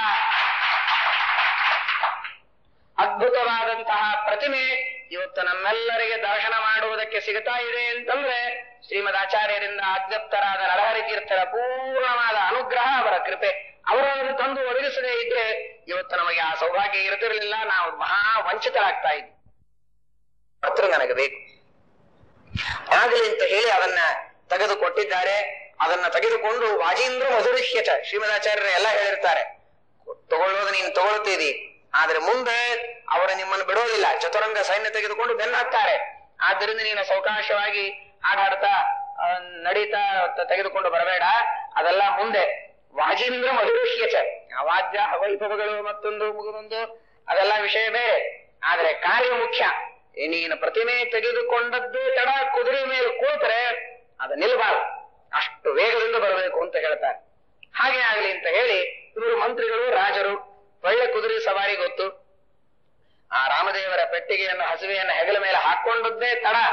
ಅದ್ಭುತವಾದಂತಹ ಪ್ರತಿಮೆ ಇವತ್ತು ನಮ್ಮೆಲ್ಲರಿಗೆ ದರ್ಶನ ಮಾಡುವುದಕ್ಕೆ ಸಿಗುತ್ತಾ ಇದೆ ಅಂತಂದ್ರೆ ಶ್ರೀಮದ್ ಆಚಾರ್ಯರಿಂದ ಅಧ್ಯಪ್ತರಾದ ನರಹರಿ ತೀರ್ಥರ ಪೂರ್ಣವಾದ ಅನುಗ್ರಹ ಅವರ ಕೃಪೆ ಅವರನ್ನು ತಂದು ಒದಗಿಸದೇ ಇದ್ರೆ ಇವತ್ತು ನಮಗೆ ಆ ಸೌಭಾಗ್ಯ ಇರ್ತಿರ್ಲಿಲ್ಲ ನಾವು ಮಹಾ ವಂಚಿತರಾಗ್ತಾ ಇದ್ವಿ ಪತ್ರ ನನಗೆ ಬೇಕು ಆಗಲಿ ಅಂತ ಹೇಳಿ ಅದನ್ನ ತೆಗೆದು ಕೊಟ್ಟಿದ್ದಾರೆ ಅದನ್ನ ತೆಗೆದುಕೊಂಡು ವಾಜೀಂದ್ರ ಮಧುರಿಷ್ಯಚ ಶ್ರೀಮದಾಚಾರ್ಯರು ಎಲ್ಲ ಹೇಳಿರ್ತಾರೆ ತಗೊಳ್ಳೋದು ನೀನು ತಗೊಳ್ತೀರಿ ಆದ್ರೆ ಮುಂದೆ ಅವರು ನಿಮ್ಮನ್ನು ಬಿಡೋದಿಲ್ಲ ಚತುರಂಗ ಸೈನ್ಯ ತೆಗೆದುಕೊಂಡು ಬೆನ್ನ ಹಾಕ್ತಾರೆ ಆದ್ದರಿಂದ ನೀನು ಸೌಕಾಶವಾಗಿ ಹಾಡಾಡ್ತಾ ಆ, ನಡೀತಾ ತ- ತೆಗೆದುಕೊಂಡು ಬರಬೇಡ ಅದೆಲ್ಲ ಮುಂದೆ ವಾಜೀಂದ್ರ ಮಧುರಿಷ್ಯಚ ಆ ವಾದ್ಯ ವೈಭವಗಳು ಮತ್ತೊಂದು ಮುಗಿದೊಂದು ಅದೆಲ್ಲ ವಿಷಯ ಬೇರೆ ಆದ್ರೆ ಕಾರ್ಯ ಮುಖ್ಯ ಈ ನೀನು ಪ್ರತಿಮೆ ತೆಗೆದುಕೊಂಡದ್ದು ತಡ ಕುದುರೆ ಮೇಲೆ ಕೂತ್ರೆ ಅದು ನಿಲ್ಬಾರ್ದು ಅಷ್ಟು ವೇಗದಿಂದ ಬರಬೇಕು ಅಂತ ಹೇಳ್ತಾರೆ ಹಾಗೆ ಆಗ್ಲಿ ಅಂತ ಹೇಳಿ ಇವರು ಮಂತ್ರಿಗಳು ರಾಜರು ಒಳ್ಳೆ ಕುದುರೆ ಸವಾರಿ ಗೊತ್ತು ಆ ರಾಮದೇವರ ಪೆಟ್ಟಿಗೆಯನ್ನು ಹಸುವೆಯನ್ನು ಹೆಗಲ ಮೇಲೆ ಹಾಕೊಂಡದ್ದೇ ತಡ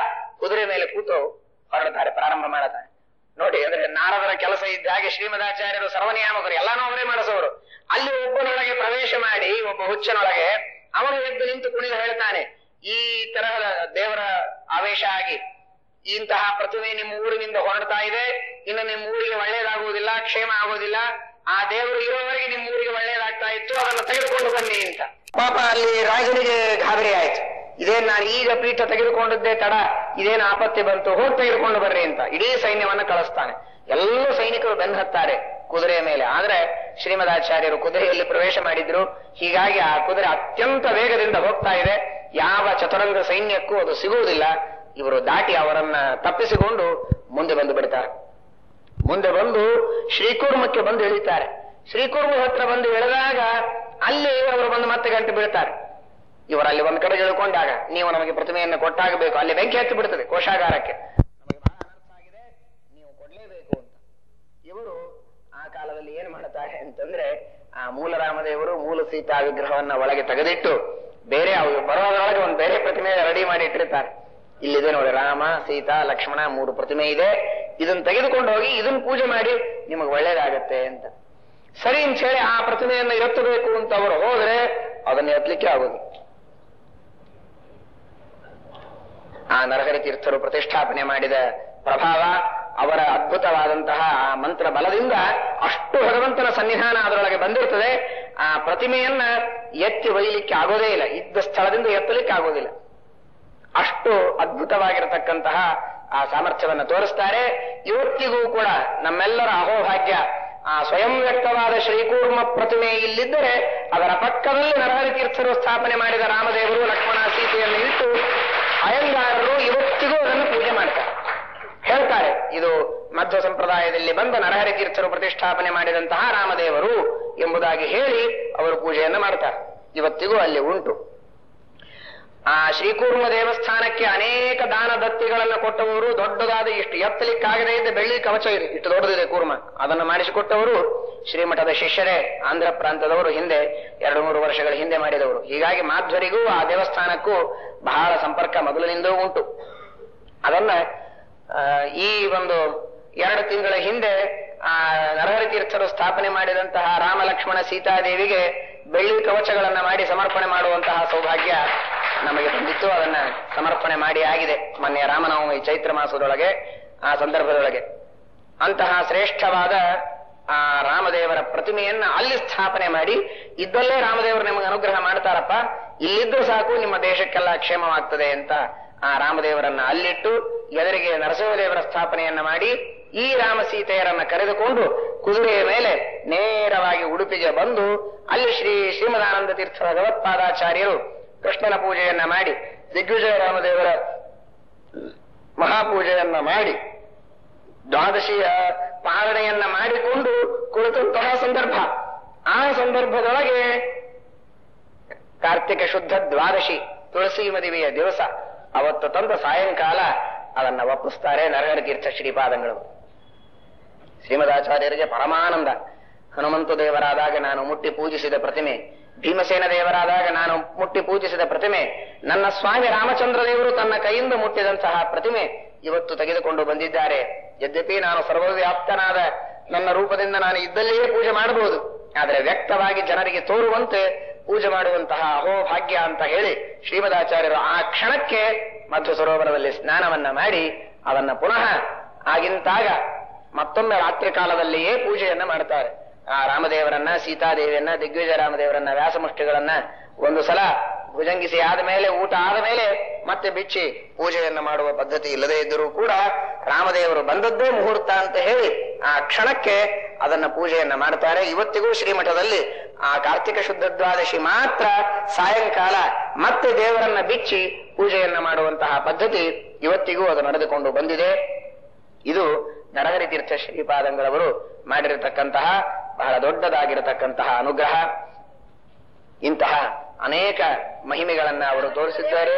ಕುದುರೆ ಮೇಲೆ ಕೂತು ಹೊರಡ್ತಾರೆ ಪ್ರಾರಂಭ ಮಾಡುತ್ತಾರೆ ನೋಡಿ ಅಂದ್ರೆ ನಾರದರ ಕೆಲಸ ಇದ್ದ ಹಾಗೆ ಶ್ರೀಮದಾಚಾರ್ಯರು ಸರ್ವನಿಯಾಮಕರು ಎಲ್ಲಾನು ಅವರೇ ಮಾಡಿಸೋರು ಅಲ್ಲಿ ಒಬ್ಬನೊಳಗೆ ಪ್ರವೇಶ ಮಾಡಿ ಒಬ್ಬ ಹುಚ್ಚನೊಳಗೆ ಅವನು ಎದ್ದು ನಿಂತು ಕುಣಿದು ಹೇಳ್ತಾನೆ ಈ ತರಹದ ದೇವರ ಆವೇಶ ಆಗಿ ಇಂತಹ ಪ್ರತಿಮೆ ನಿಮ್ಮ ಊರಿನಿಂದ ಹೊರಡ್ತಾ ಇದೆ ಇನ್ನು ನಿಮ್ಮ ಊರಿಗೆ ಒಳ್ಳೇದಾಗುವುದಿಲ್ಲ ಕ್ಷೇಮ ಆಗುವುದಿಲ್ಲ ಆ ದೇವರು ಇರೋವರೆಗೆ ನಿಮ್ಮ ಊರಿಗೆ ಒಳ್ಳೇದಾಗ್ತಾ ಇತ್ತು ಅದನ್ನು ತೆಗೆದುಕೊಂಡು ಬನ್ನಿ ಅಂತ ಪಾಪ ಅಲ್ಲಿ ರಾಜನಿಗೆ ಗಾಬರಿ ಆಯ್ತು ಇದೇನ್ ನಾನು ಈಗ ಪೀಠ ತೆಗೆದುಕೊಂಡದ್ದೇ ತಡ ಇದೇನು ಆಪತ್ತಿ ಬಂತು ಹೋಗಿ ತೆಗೆದುಕೊಂಡು ಬರ್ರಿ ಅಂತ ಇಡೀ ಸೈನ್ಯವನ್ನ ಕಳಿಸ್ತಾನೆ ಎಲ್ಲ ಸೈನಿಕರು ಬೆನ್ನು ಹತ್ತಾರೆ ಕುದುರೆಯ ಮೇಲೆ ಆದ್ರೆ ಶ್ರೀಮದಾಚಾರ್ಯರು ಕುದುರೆಯಲ್ಲಿ ಪ್ರವೇಶ ಮಾಡಿದ್ರು ಹೀಗಾಗಿ ಆ ಕುದುರೆ ಅತ್ಯಂತ ವೇಗದಿಂದ ಹೋಗ್ತಾ ಇದೆ ಯಾವ ಚತುರಂಗ ಸೈನ್ಯಕ್ಕೂ ಅದು ಸಿಗುವುದಿಲ್ಲ ಇವರು ದಾಟಿ ಅವರನ್ನ ತಪ್ಪಿಸಿಕೊಂಡು ಮುಂದೆ ಬಂದು ಬಿಡ್ತಾರೆ ಮುಂದೆ ಬಂದು ಶ್ರೀಕೂರ್ಮಕ್ಕೆ ಬಂದು ಇಳಿತಾರೆ ಶ್ರೀಕೂರ್ಮ ಹತ್ರ ಬಂದು ಇಳಿದಾಗ ಅಲ್ಲಿ ಅವರು ಬಂದು ಮತ್ತೆ ಗಂಟು ಬೀಳ್ತಾರೆ ಇವರಲ್ಲಿ ಒಂದು ಕಡೆ ಇಳ್ಕೊಂಡಾಗ ನೀವು ನಮಗೆ ಪ್ರತಿಮೆಯನ್ನು ಕೊಟ್ಟಾಗಬೇಕು ಅಲ್ಲಿ ಬೆಂಕಿ ಹತ್ತಿ ಬಿಡ್ತದೆ ಕೋಶಾಗಾರಕ್ಕೆ ನಮಗೆ ಬಹಳ ಅನರ್ಥ ಆಗಿದೆ ನೀವು ಕೊಡ್ಲೇಬೇಕು ಅಂತ ಇವರು ಆ ಕಾಲದಲ್ಲಿ ಏನ್ ಮಾಡ್ತಾರೆ ಅಂತಂದ್ರೆ ಆ ಮೂಲ ರಾಮದೇವರು ಮೂಲ ಸೀತಾ ವಿಗ್ರಹವನ್ನ ಒಳಗೆ ತೆಗೆದಿಟ್ಟು ಬೇರೆ ಅವು ಬರೋದ್ರೊಳಗೆ ಒಂದು ಬೇರೆ ಪ್ರತಿಮೆ ರೆಡಿ ಮಾಡಿ ಇಟ್ಟಿರ್ತಾರೆ ಇಲ್ಲಿದೆ ನೋಡಿ ರಾಮ ಸೀತಾ ಲಕ್ಷ್ಮಣ ಮೂರು ಪ್ರತಿಮೆ ಇದೆ ಇದನ್ನ ತೆಗೆದುಕೊಂಡು ಹೋಗಿ ಇದನ್ನ ಪೂಜೆ ಮಾಡಿ ನಿಮಗೆ ಒಳ್ಳೇದಾಗತ್ತೆ ಅಂತ ಸರಿ ಅಂತ ಹೇಳಿ ಆ ಪ್ರತಿಮೆಯನ್ನ ಎತ್ತಬೇಕು ಅಂತ ಅವರು ಹೋದ್ರೆ ಅದನ್ನ ಎತ್ತಲಿಕ್ಕೆ ಆಗೋದು ಆ ನರಹರಿ ತೀರ್ಥರು ಪ್ರತಿಷ್ಠಾಪನೆ ಮಾಡಿದ ಪ್ರಭಾವ ಅವರ ಅದ್ಭುತವಾದಂತಹ ಆ ಮಂತ್ರ ಬಲದಿಂದ ಅಷ್ಟು ಭಗವಂತನ ಸನ್ನಿಧಾನ ಅದರೊಳಗೆ ಬಂದಿರ್ತದೆ ಆ ಪ್ರತಿಮೆಯನ್ನ ಎತ್ತಿ ಒಯ್ಯಲಿಕ್ಕೆ ಆಗೋದೇ ಇಲ್ಲ ಇದ್ದ ಸ್ಥಳದಿಂದ ಎತ್ತಲಿಕ್ಕೆ ಆಗೋದಿಲ್ಲ ಅಷ್ಟು ಅದ್ಭುತವಾಗಿರತಕ್ಕಂತಹ ಆ ಸಾಮರ್ಥ್ಯವನ್ನ ತೋರಿಸ್ತಾರೆ ಇವತ್ತಿಗೂ ಕೂಡ ನಮ್ಮೆಲ್ಲರ ಅಹೋಭಾಗ್ಯ ಆ ಸ್ವಯಂ ವ್ಯಕ್ತವಾದ ಶ್ರೀಕೂರ್ಮ ಪ್ರತಿಮೆ ಇಲ್ಲಿದ್ದರೆ ಅದರ ಪಕ್ಕದಲ್ಲಿ ನರಹರಿ ತೀರ್ಥರು ಸ್ಥಾಪನೆ ಮಾಡಿದ ರಾಮದೇವರು ಲಕ್ಷ್ಮಣ ಸೀತೆಯನ್ನು ಇಟ್ಟು ಅಯ್ಯಂಗಾರರು ಇವತ್ತಿಗೂ ಅದನ್ನು ಪೂಜೆ ಮಾಡ್ತಾರೆ ಹೇಳ್ತಾರೆ ಇದು ಮಧ್ವ ಸಂಪ್ರದಾಯದಲ್ಲಿ ಬಂದ ನರಹರಿ ತೀರ್ಥರು ಪ್ರತಿಷ್ಠಾಪನೆ ಮಾಡಿದಂತಹ ರಾಮದೇವರು ಎಂಬುದಾಗಿ ಹೇಳಿ ಅವರು ಪೂಜೆಯನ್ನ ಮಾಡ್ತಾರೆ ಇವತ್ತಿಗೂ ಅಲ್ಲಿ ಉಂಟು ಆ ಶ್ರೀಕೂರ್ಮ ದೇವಸ್ಥಾನಕ್ಕೆ ಅನೇಕ ದಾನ ದತ್ತಿಗಳನ್ನು ಕೊಟ್ಟವರು ದೊಡ್ಡದಾದ ಇಷ್ಟು ಎತ್ತಲಿಕ್ಕಾಗದೇ ಇದ್ದ ಬೆಳ್ಳಿ ಕವಚ ಇದೆ ಇಷ್ಟು ದೊಡ್ಡದಿದೆ ಕೂರ್ಮ ಅದನ್ನು ಮಾಡಿಸಿಕೊಟ್ಟವರು ಶ್ರೀಮಠದ ಶಿಷ್ಯರೇ ಆಂಧ್ರ ಪ್ರಾಂತದವರು ಹಿಂದೆ ಎರಡು ಮೂರು ವರ್ಷಗಳ ಹಿಂದೆ ಮಾಡಿದವರು ಹೀಗಾಗಿ ಮಾಧ್ವರಿಗೂ ಆ ದೇವಸ್ಥಾನಕ್ಕೂ ಬಹಳ ಸಂಪರ್ಕ ಮೊದಲಿನಿಂದೂ ಉಂಟು ಅದನ್ನ ಆ, ಈ ಒಂದು ಎರಡು ತಿಂಗಳ ಹಿಂದೆ ಆ ನರಹರಿ ತೀರ್ಥರು ಸ್ಥಾಪನೆ ಮಾಡಿದಂತಹ ರಾಮ ಲಕ್ಷ್ಮಣ ಸೀತಾದೇವಿಗೆ ಬೆಳ್ಳಿ ಕವಚಗಳನ್ನ ಮಾಡಿ ಸಮರ್ಪಣೆ ಮಾಡುವಂತಹ ಸೌಭಾಗ್ಯ ನಮಗೆ ಬಂದಿತ್ತು ಅದನ್ನ ಸಮರ್ಪಣೆ ಮಾಡಿ ಆಗಿದೆ ಮೊನ್ನೆ ರಾಮನವಮಿ ಚೈತ್ರ ಮಾಸದೊಳಗೆ ಆ ಸಂದರ್ಭದೊಳಗೆ ಅಂತಹ ಶ್ರೇಷ್ಠವಾದ ಆ ರಾಮದೇವರ ಪ್ರತಿಮೆಯನ್ನ ಅಲ್ಲಿ ಸ್ಥಾಪನೆ ಮಾಡಿ ಇದ್ದಲ್ಲೇ ರಾಮದೇವರು ನಿಮಗೆ ಅನುಗ್ರಹ ಮಾಡ್ತಾರಪ್ಪ ಇಲ್ಲಿದ್ದು ಸಾಕು ನಿಮ್ಮ ದೇಶಕ್ಕೆಲ್ಲ ಕ್ಷೇಮವಾಗ್ತದೆ ಅಂತ ಆ ರಾಮದೇವರನ್ನ ಅಲ್ಲಿಟ್ಟು ಎದುರಿಗೆ ನರಸಿಂಹದೇವರ ಸ್ಥಾಪನೆಯನ್ನ ಮಾಡಿ ಈ ರಾಮ ಸೀತೆಯರನ್ನ ಕರೆದುಕೊಂಡು ಕುದುರೆಯ ಮೇಲೆ ನೇರವಾಗಿ ಉಡುಪಿಗೆ ಬಂದು ಅಲ್ಲಿ ಶ್ರೀ ಶ್ರೀಮದಾನಂದ ತೀರ್ಥ ಭಗವತ್ಪಾದಾಚಾರ್ಯರು ಕೃಷ್ಣನ ಪೂಜೆಯನ್ನ ಮಾಡಿ ದಿಗ್ವಿಜಯ ರಾಮದೇವರ ಮಹಾಪೂಜೆಯನ್ನ ಮಾಡಿ ದ್ವಾದಶಿಯ ಪಾಲನೆಯನ್ನ ಮಾಡಿಕೊಂಡು ಕುಳಿತಂತಹ ಸಂದರ್ಭ ಆ ಸಂದರ್ಭದೊಳಗೆ ಕಾರ್ತಿಕ ಶುದ್ಧ ದ್ವಾದಶಿ ತುಳಸಿ ಮದುವೆಯ ದಿವಸ ಅವತ್ತು ತಂದ ಸಾಯಂಕಾಲ ಅದನ್ನ ಒಪ್ಪಿಸ್ತಾರೆ ನರಹರ ತೀರ್ಥ ಶ್ರೀಪಾದಂಗಳು ಶ್ರೀಮದಾಚಾರ್ಯರಿಗೆ ಪರಮಾನಂದ ಹನುಮಂತ ದೇವರಾದಾಗ ನಾನು ಮುಟ್ಟಿ ಪೂಜಿಸಿದ ಪ್ರತಿಮೆ ಭೀಮಸೇನ ದೇವರಾದಾಗ ನಾನು ಮುಟ್ಟಿ ಪೂಜಿಸಿದ ಪ್ರತಿಮೆ ನನ್ನ ಸ್ವಾಮಿ ರಾಮಚಂದ್ರ ದೇವರು ತನ್ನ ಕೈಯಿಂದ ಮುಟ್ಟಿದಂತಹ ಪ್ರತಿಮೆ ಇವತ್ತು ತೆಗೆದುಕೊಂಡು ಬಂದಿದ್ದಾರೆ ಯದ್ಯಪಿ ನಾನು ಸರ್ವವ್ಯಾಪ್ತನಾದ ನನ್ನ ರೂಪದಿಂದ ನಾನು ಇದ್ದಲ್ಲಿಯೇ ಪೂಜೆ ಮಾಡಬಹುದು ಆದರೆ ವ್ಯಕ್ತವಾಗಿ ಜನರಿಗೆ ತೋರುವಂತೆ ಪೂಜೆ ಮಾಡುವಂತಹ ಅಹೋ ಭಾಗ್ಯ ಅಂತ ಹೇಳಿ ಶ್ರೀಮದಾಚಾರ್ಯರು ಆ ಕ್ಷಣಕ್ಕೆ ಮಧ್ವ ಸರೋವರದಲ್ಲಿ ಸ್ನಾನವನ್ನ ಮಾಡಿ ಅದನ್ನ ಪುನಃ ಆಗಿಂತಾಗ ಮತ್ತೊಮ್ಮೆ ರಾತ್ರಿ ಕಾಲದಲ್ಲಿಯೇ ಪೂಜೆಯನ್ನ ಮಾಡ್ತಾರೆ ಆ ರಾಮದೇವರನ್ನ ಸೀತಾದೇವಿಯನ್ನ ದಿಗ್ವಿಜಯ ರಾಮದೇವರನ್ನ ವ್ಯಾಸಮುಷ್ಟಿಗಳನ್ನ ಒಂದು ಸಲ ಭುಜಂಗಿಸಿ ಆದ ಮೇಲೆ ಊಟ ಆದ ಮೇಲೆ ಮತ್ತೆ ಬಿಚ್ಚಿ ಪೂಜೆಯನ್ನ ಮಾಡುವ ಪದ್ಧತಿ ಇಲ್ಲದೇ ಇದ್ದರೂ ಕೂಡ ರಾಮದೇವರು ಬಂದದ್ದೇ ಮುಹೂರ್ತ ಅಂತ ಹೇಳಿ ಆ ಕ್ಷಣಕ್ಕೆ ಅದನ್ನ ಪೂಜೆಯನ್ನ ಮಾಡ್ತಾರೆ ಇವತ್ತಿಗೂ ಶ್ರೀಮಠದಲ್ಲಿ ಆ ಕಾರ್ತಿಕ ಶುದ್ಧ ದ್ವಾದಶಿ ಮಾತ್ರ ಸಾಯಂಕಾಲ ಮತ್ತೆ ದೇವರನ್ನ ಬಿಚ್ಚಿ ಪೂಜೆಯನ್ನ ಮಾಡುವಂತಹ ಪದ್ಧತಿ ಇವತ್ತಿಗೂ ಅದು ನಡೆದುಕೊಂಡು ಬಂದಿದೆ ಇದು ನರಹರಿ ತೀರ್ಥ ಶ್ರೀಪಾದಂಗಳವರು ಮಾಡಿರತಕ್ಕಂತಹ ಬಹಳ ದೊಡ್ಡದಾಗಿರತಕ್ಕಂತಹ ಅನುಗ್ರಹ ಇಂತಹ ಅನೇಕ ಮಹಿಮೆಗಳನ್ನ ಅವರು ತೋರಿಸಿದ್ದಾರೆ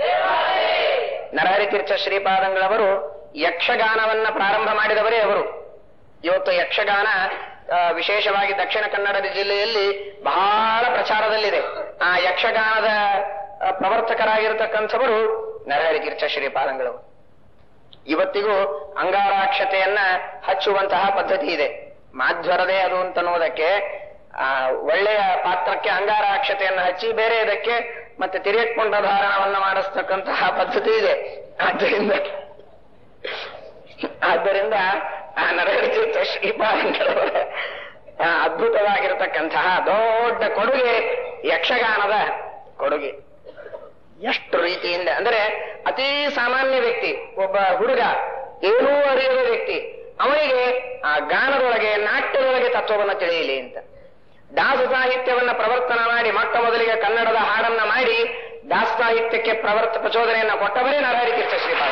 ನರಹರಿ ತೀರ್ಥ ಶ್ರೀಪಾದಂಗಳವರು ಯಕ್ಷಗಾನವನ್ನ ಪ್ರಾರಂಭ ಮಾಡಿದವರೇ ಅವರು ಇವತ್ತು ಯಕ್ಷಗಾನ ಆ, ವಿಶೇಷವಾಗಿ ದಕ್ಷಿಣ ಕನ್ನಡ ಜಿಲ್ಲೆಯಲ್ಲಿ ಬಹಳ ಪ್ರಚಾರದಲ್ಲಿದೆ ಆ ಯಕ್ಷಗಾನದ ಆ, ಪ್ರವರ್ತಕರಾಗಿರತಕ್ಕಂಥವರು ನರಹರಿ ತೀರ್ಥ ಶ್ರೀಪಾದಂಗಳವರು ಇವತ್ತಿಗೂ ಅಂಗಾರಾಕ್ಷತೆಯನ್ನ ಹಚ್ಚುವಂತಹ ಪದ್ಧತಿ ಇದೆ ಮಾಧ್ವರದೇ ಅದು ಅಂತನ್ನುವುದಕ್ಕೆ ಆ ಒಳ್ಳೆಯ ಪಾತ್ರಕ್ಕೆ ಅಂಗಾರಾಕ್ಷತೆಯನ್ನು ಹಚ್ಚಿ ಬೇರೆ ಇದಕ್ಕೆ ಮತ್ತೆ ತಿರುಗಿಕೊಂಡ ಧಾರಣವನ್ನ ಮಾಡಿಸ್ತಕ್ಕಂತಹ ಪದ್ಧತಿ ಇದೆ ಆದ್ದರಿಂದ ಆದ್ದರಿಂದ ಆ ನರಹರಿಚಿತ ಶ್ರೀಪಾದಂಗಳವರ ಆ ಅದ್ಭುತವಾಗಿರತಕ್ಕಂತಹ ದೊಡ್ಡ ಕೊಡುಗೆ ಯಕ್ಷಗಾನದ ಕೊಡುಗೆ ಎಷ್ಟು ರೀತಿಯಿಂದ ಅಂದ್ರೆ ಅತಿ ಸಾಮಾನ್ಯ ವ್ಯಕ್ತಿ ಒಬ್ಬ ಹುಡುಗ ಏನೂ ಅರಿಯದ ವ್ಯಕ್ತಿ ಅವನಿಗೆ ಆ ಗಾನದೊಳಗೆ ನಾಟ್ಯದೊಳಗೆ ತತ್ವವನ್ನು ತಿಳಿಯಲಿ ಅಂತ ದಾಸ ಸಾಹಿತ್ಯವನ್ನ ಪ್ರವರ್ತನ ಮಾಡಿ ಮೊಟ್ಟ ಮೊದಲಿಗೆ ಕನ್ನಡದ ಹಾಡನ್ನ ಮಾಡಿ ದಾಸ ಸಾಹಿತ್ಯಕ್ಕೆ ಪ್ರವರ್ತ ಪ್ರಚೋದನೆಯನ್ನ ಕೊಟ್ಟವರೇ ನರಹರಿ ತೀರ್ಥ ಶ್ರೀಪಾದ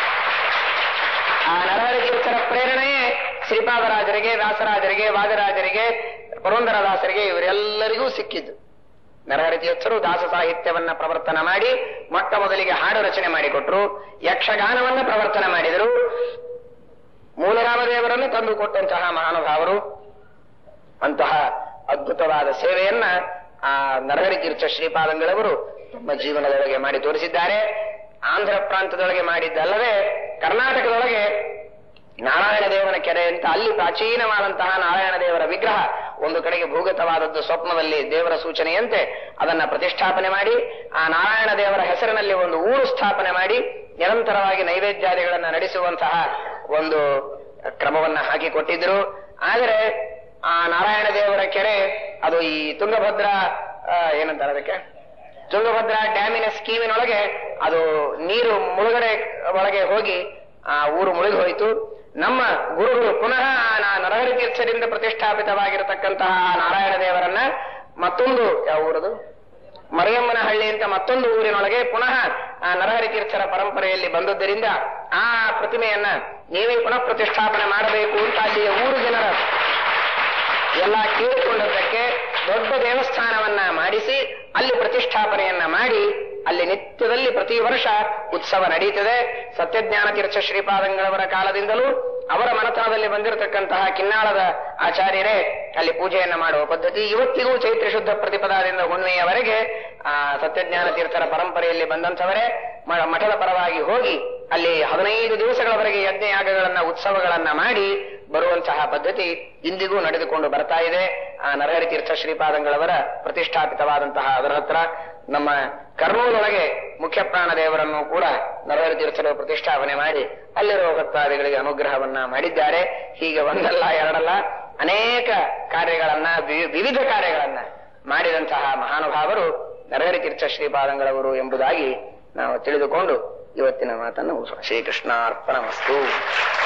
ಆ ನರಹರಿ ತೀರ್ಥರ ಪ್ರೇರಣೆಯೇ ಶ್ರೀಪಾದರಾಜರಿಗೆ ದಾಸರಾಜರಿಗೆ ವಾದರಾಜರಿಗೆ ಪುರಂದರದಾಸರಿಗೆ ಇವರೆಲ್ಲರಿಗೂ ಸಿಕ್ಕಿದ್ದು ನರಹರಿ ತೀರ್ಥರು ದಾಸ ಸಾಹಿತ್ಯವನ್ನ ಪ್ರವರ್ತನ ಮಾಡಿ ಮೊಟ್ಟ ಮೊದಲಿಗೆ ಹಾಡು ರಚನೆ ಮಾಡಿಕೊಟ್ರು ಯಕ್ಷಗಾನವನ್ನ ಪ್ರವರ್ತನ ಮಾಡಿದರು ಮೂಲರಾಮದೇವರನ್ನು ತಂದು ಕೊಟ್ಟಂತಹ ಮಹಾನುಭಾವರು ಅಂತಹ ಅದ್ಭುತವಾದ ಸೇವೆಯನ್ನ ಆ ನರಹರಿ ತೀರ್ಥ ಶ್ರೀಪಾದಂಗಳವರು ತಮ್ಮ ಜೀವನದೊಳಗೆ ಮಾಡಿ ತೋರಿಸಿದ್ದಾರೆ ಆಂಧ್ರ ಪ್ರಾಂತದೊಳಗೆ ಮಾಡಿದ್ದಲ್ಲದೆ ಕರ್ನಾಟಕದೊಳಗೆ ನಾರಾಯಣ ದೇವನ ಕೆರೆ ಅಂತ ಅಲ್ಲಿ ಪ್ರಾಚೀನವಾದಂತಹ ನಾರಾಯಣ ದೇವರ ವಿಗ್ರಹ ಒಂದು ಕಡೆಗೆ ಭೂಗತವಾದದ್ದು ಸ್ವಪ್ನದಲ್ಲಿ ದೇವರ ಸೂಚನೆಯಂತೆ ಅದನ್ನ ಪ್ರತಿಷ್ಠಾಪನೆ ಮಾಡಿ ಆ ನಾರಾಯಣ ದೇವರ ಹೆಸರಿನಲ್ಲಿ ಒಂದು ಊರು ಸ್ಥಾಪನೆ ಮಾಡಿ ನಿರಂತರವಾಗಿ ನೈವೇದ್ಯಾದಿಗಳನ್ನ ನಡೆಸುವಂತಹ ಒಂದು ಕ್ರಮವನ್ನ ಹಾಕಿಕೊಟ್ಟಿದ್ರು ಆದರೆ ಆ ನಾರಾಯಣ ದೇವರ ಕೆರೆ ಅದು ಈ ತುಂಗಭದ್ರಾ ಆ, ಏನಂತಾರೆ ಅದಕ್ಕೆ ತುಂಗಭದ್ರಾ ಡ್ಯಾಮಿನ ಸ್ಕೀಮಿನೊಳಗೆ ಅದು ನೀರು ಮುಳುಗಡೆ ಒಳಗೆ ಹೋಗಿ ಆ ಊರು ಮುಳುಗಿ ಹೋಯಿತು ನಮ್ಮ ಗುರುಗಳು ಪುನಃ ಆ ನಾ- ನರಹರಿ ತೀರ್ಥರಿಂದ ಪ್ರತಿಷ್ಠಾಪಿತವಾಗಿರತಕ್ಕಂತಹ ಆ ನಾರಾಯಣ ದೇವರನ್ನ ಮತ್ತೊಂದು ಯಾವ ಊರದು ಮರಿಯಮ್ಮನ ಹಳ್ಳಿ ಅಂತ ಮತ್ತೊಂದು ಊರಿನೊಳಗೆ ಪುನಃ ಆ ನರಹರಿ ತೀರ್ಥರ ಪರಂಪರೆಯಲ್ಲಿ ಬಂದದ್ದರಿಂದ ಆ ಪ್ರತಿಮೆಯನ್ನ ನೀವೇ ಪುನಃ ಪ್ರತಿಷ್ಠಾಪನೆ ಮಾಡಬೇಕು ಅಂತ ಅಲ್ಲಿಯ ಊರು ಜನರ ಎಲ್ಲ ಕೇಳಿಕೊಂಡದ್ದಕ್ಕೆ ದೊಡ್ಡ ದೇವಸ್ಥಾನವನ್ನ ಮಾಡಿಸಿ ಅಲ್ಲಿ ಪ್ರತಿಷ್ಠಾಪನೆಯನ್ನ ಮಾಡಿ ಅಲ್ಲಿ ನಿತ್ಯದಲ್ಲಿ ಪ್ರತಿ ವರ್ಷ ಉತ್ಸವ ನಡೀತದೆ ಸತ್ಯಜ್ಞಾನ ತೀರ್ಥ ಶ್ರೀಪಾದಂಗಳವರ ಕಾಲದಿಂದಲೂ ಅವರ ಮನತನದಲ್ಲಿ ಬಂದಿರತಕ್ಕಂತಹ ಕಿನ್ನಾಳದ ಆಚಾರ್ಯರೇ ಅಲ್ಲಿ ಪೂಜೆಯನ್ನ ಮಾಡುವ ಪದ್ಧತಿ ಇವತ್ತಿಗೂ ಚೈತ್ರ ಶುದ್ಧ ಪ್ರತಿಪದಾದಿಂದ ಹುಣ್ಣಿಮೆಯವರೆಗೆ ಆ ಸತ್ಯಜ್ಞಾನ ತೀರ್ಥರ ಪರಂಪರೆಯಲ್ಲಿ ಬಂದಂಥವರೇ ಮ- ಮಠದ ಪರವಾಗಿ ಹೋಗಿ ಅಲ್ಲಿ ಹದಿನೈದು ದಿವಸಗಳವರೆಗೆ ಯಜ್ಞಯಾಗಗಳನ್ನ ಉತ್ಸವಗಳನ್ನ ಮಾಡಿ ಬರುವಂತಹ ಪದ್ಧತಿ ಇಂದಿಗೂ ನಡೆದುಕೊಂಡು ಬರ್ತಾ ಇದೆ ಆ ನರಹರಿ ತೀರ್ಥ ಶ್ರೀಪಾದಂಗಳವರ ಪ್ರತಿಷ್ಠಾಪಿತವಾದಂತಹ ಅದರ ಹತ್ರ ನಮ್ಮ ಕರ್ನೂಲೊಳಗೆ ಮುಖ್ಯ ಪ್ರಾಣ ದೇವರನ್ನು ಕೂಡ ನರಹರಿ ತೀರ್ಥರು ಪ್ರತಿಷ್ಠಾಪನೆ ಮಾಡಿ ಅಲ್ಲಿರುವ ಭಕ್ತಾದಿಗಳಿಗೆ ಅನುಗ್ರಹವನ್ನ ಮಾಡಿದ್ದಾರೆ ಹೀಗೆ ಒಂದಲ್ಲ ಎರಡಲ್ಲ ಅನೇಕ ಕಾರ್ಯಗಳನ್ನ ವಿ- ವಿವಿಧ ಕಾರ್ಯಗಳನ್ನ ಮಾಡಿದಂತಹ ಮಹಾನುಭಾವರು ನರಹರಿ ತೀರ್ಥ ಶ್ರೀಪಾದಂಗಳವರು ಎಂಬುದಾಗಿ ನಾವು ತಿಳಿದುಕೊಂಡು ಇವತ್ತಿನ ಮಾತನ್ನು ಮುಗಿಸೋಣ ಶ್ರೀಕೃಷ್ಣಾರ್ಪಣ ಮಸ್ತು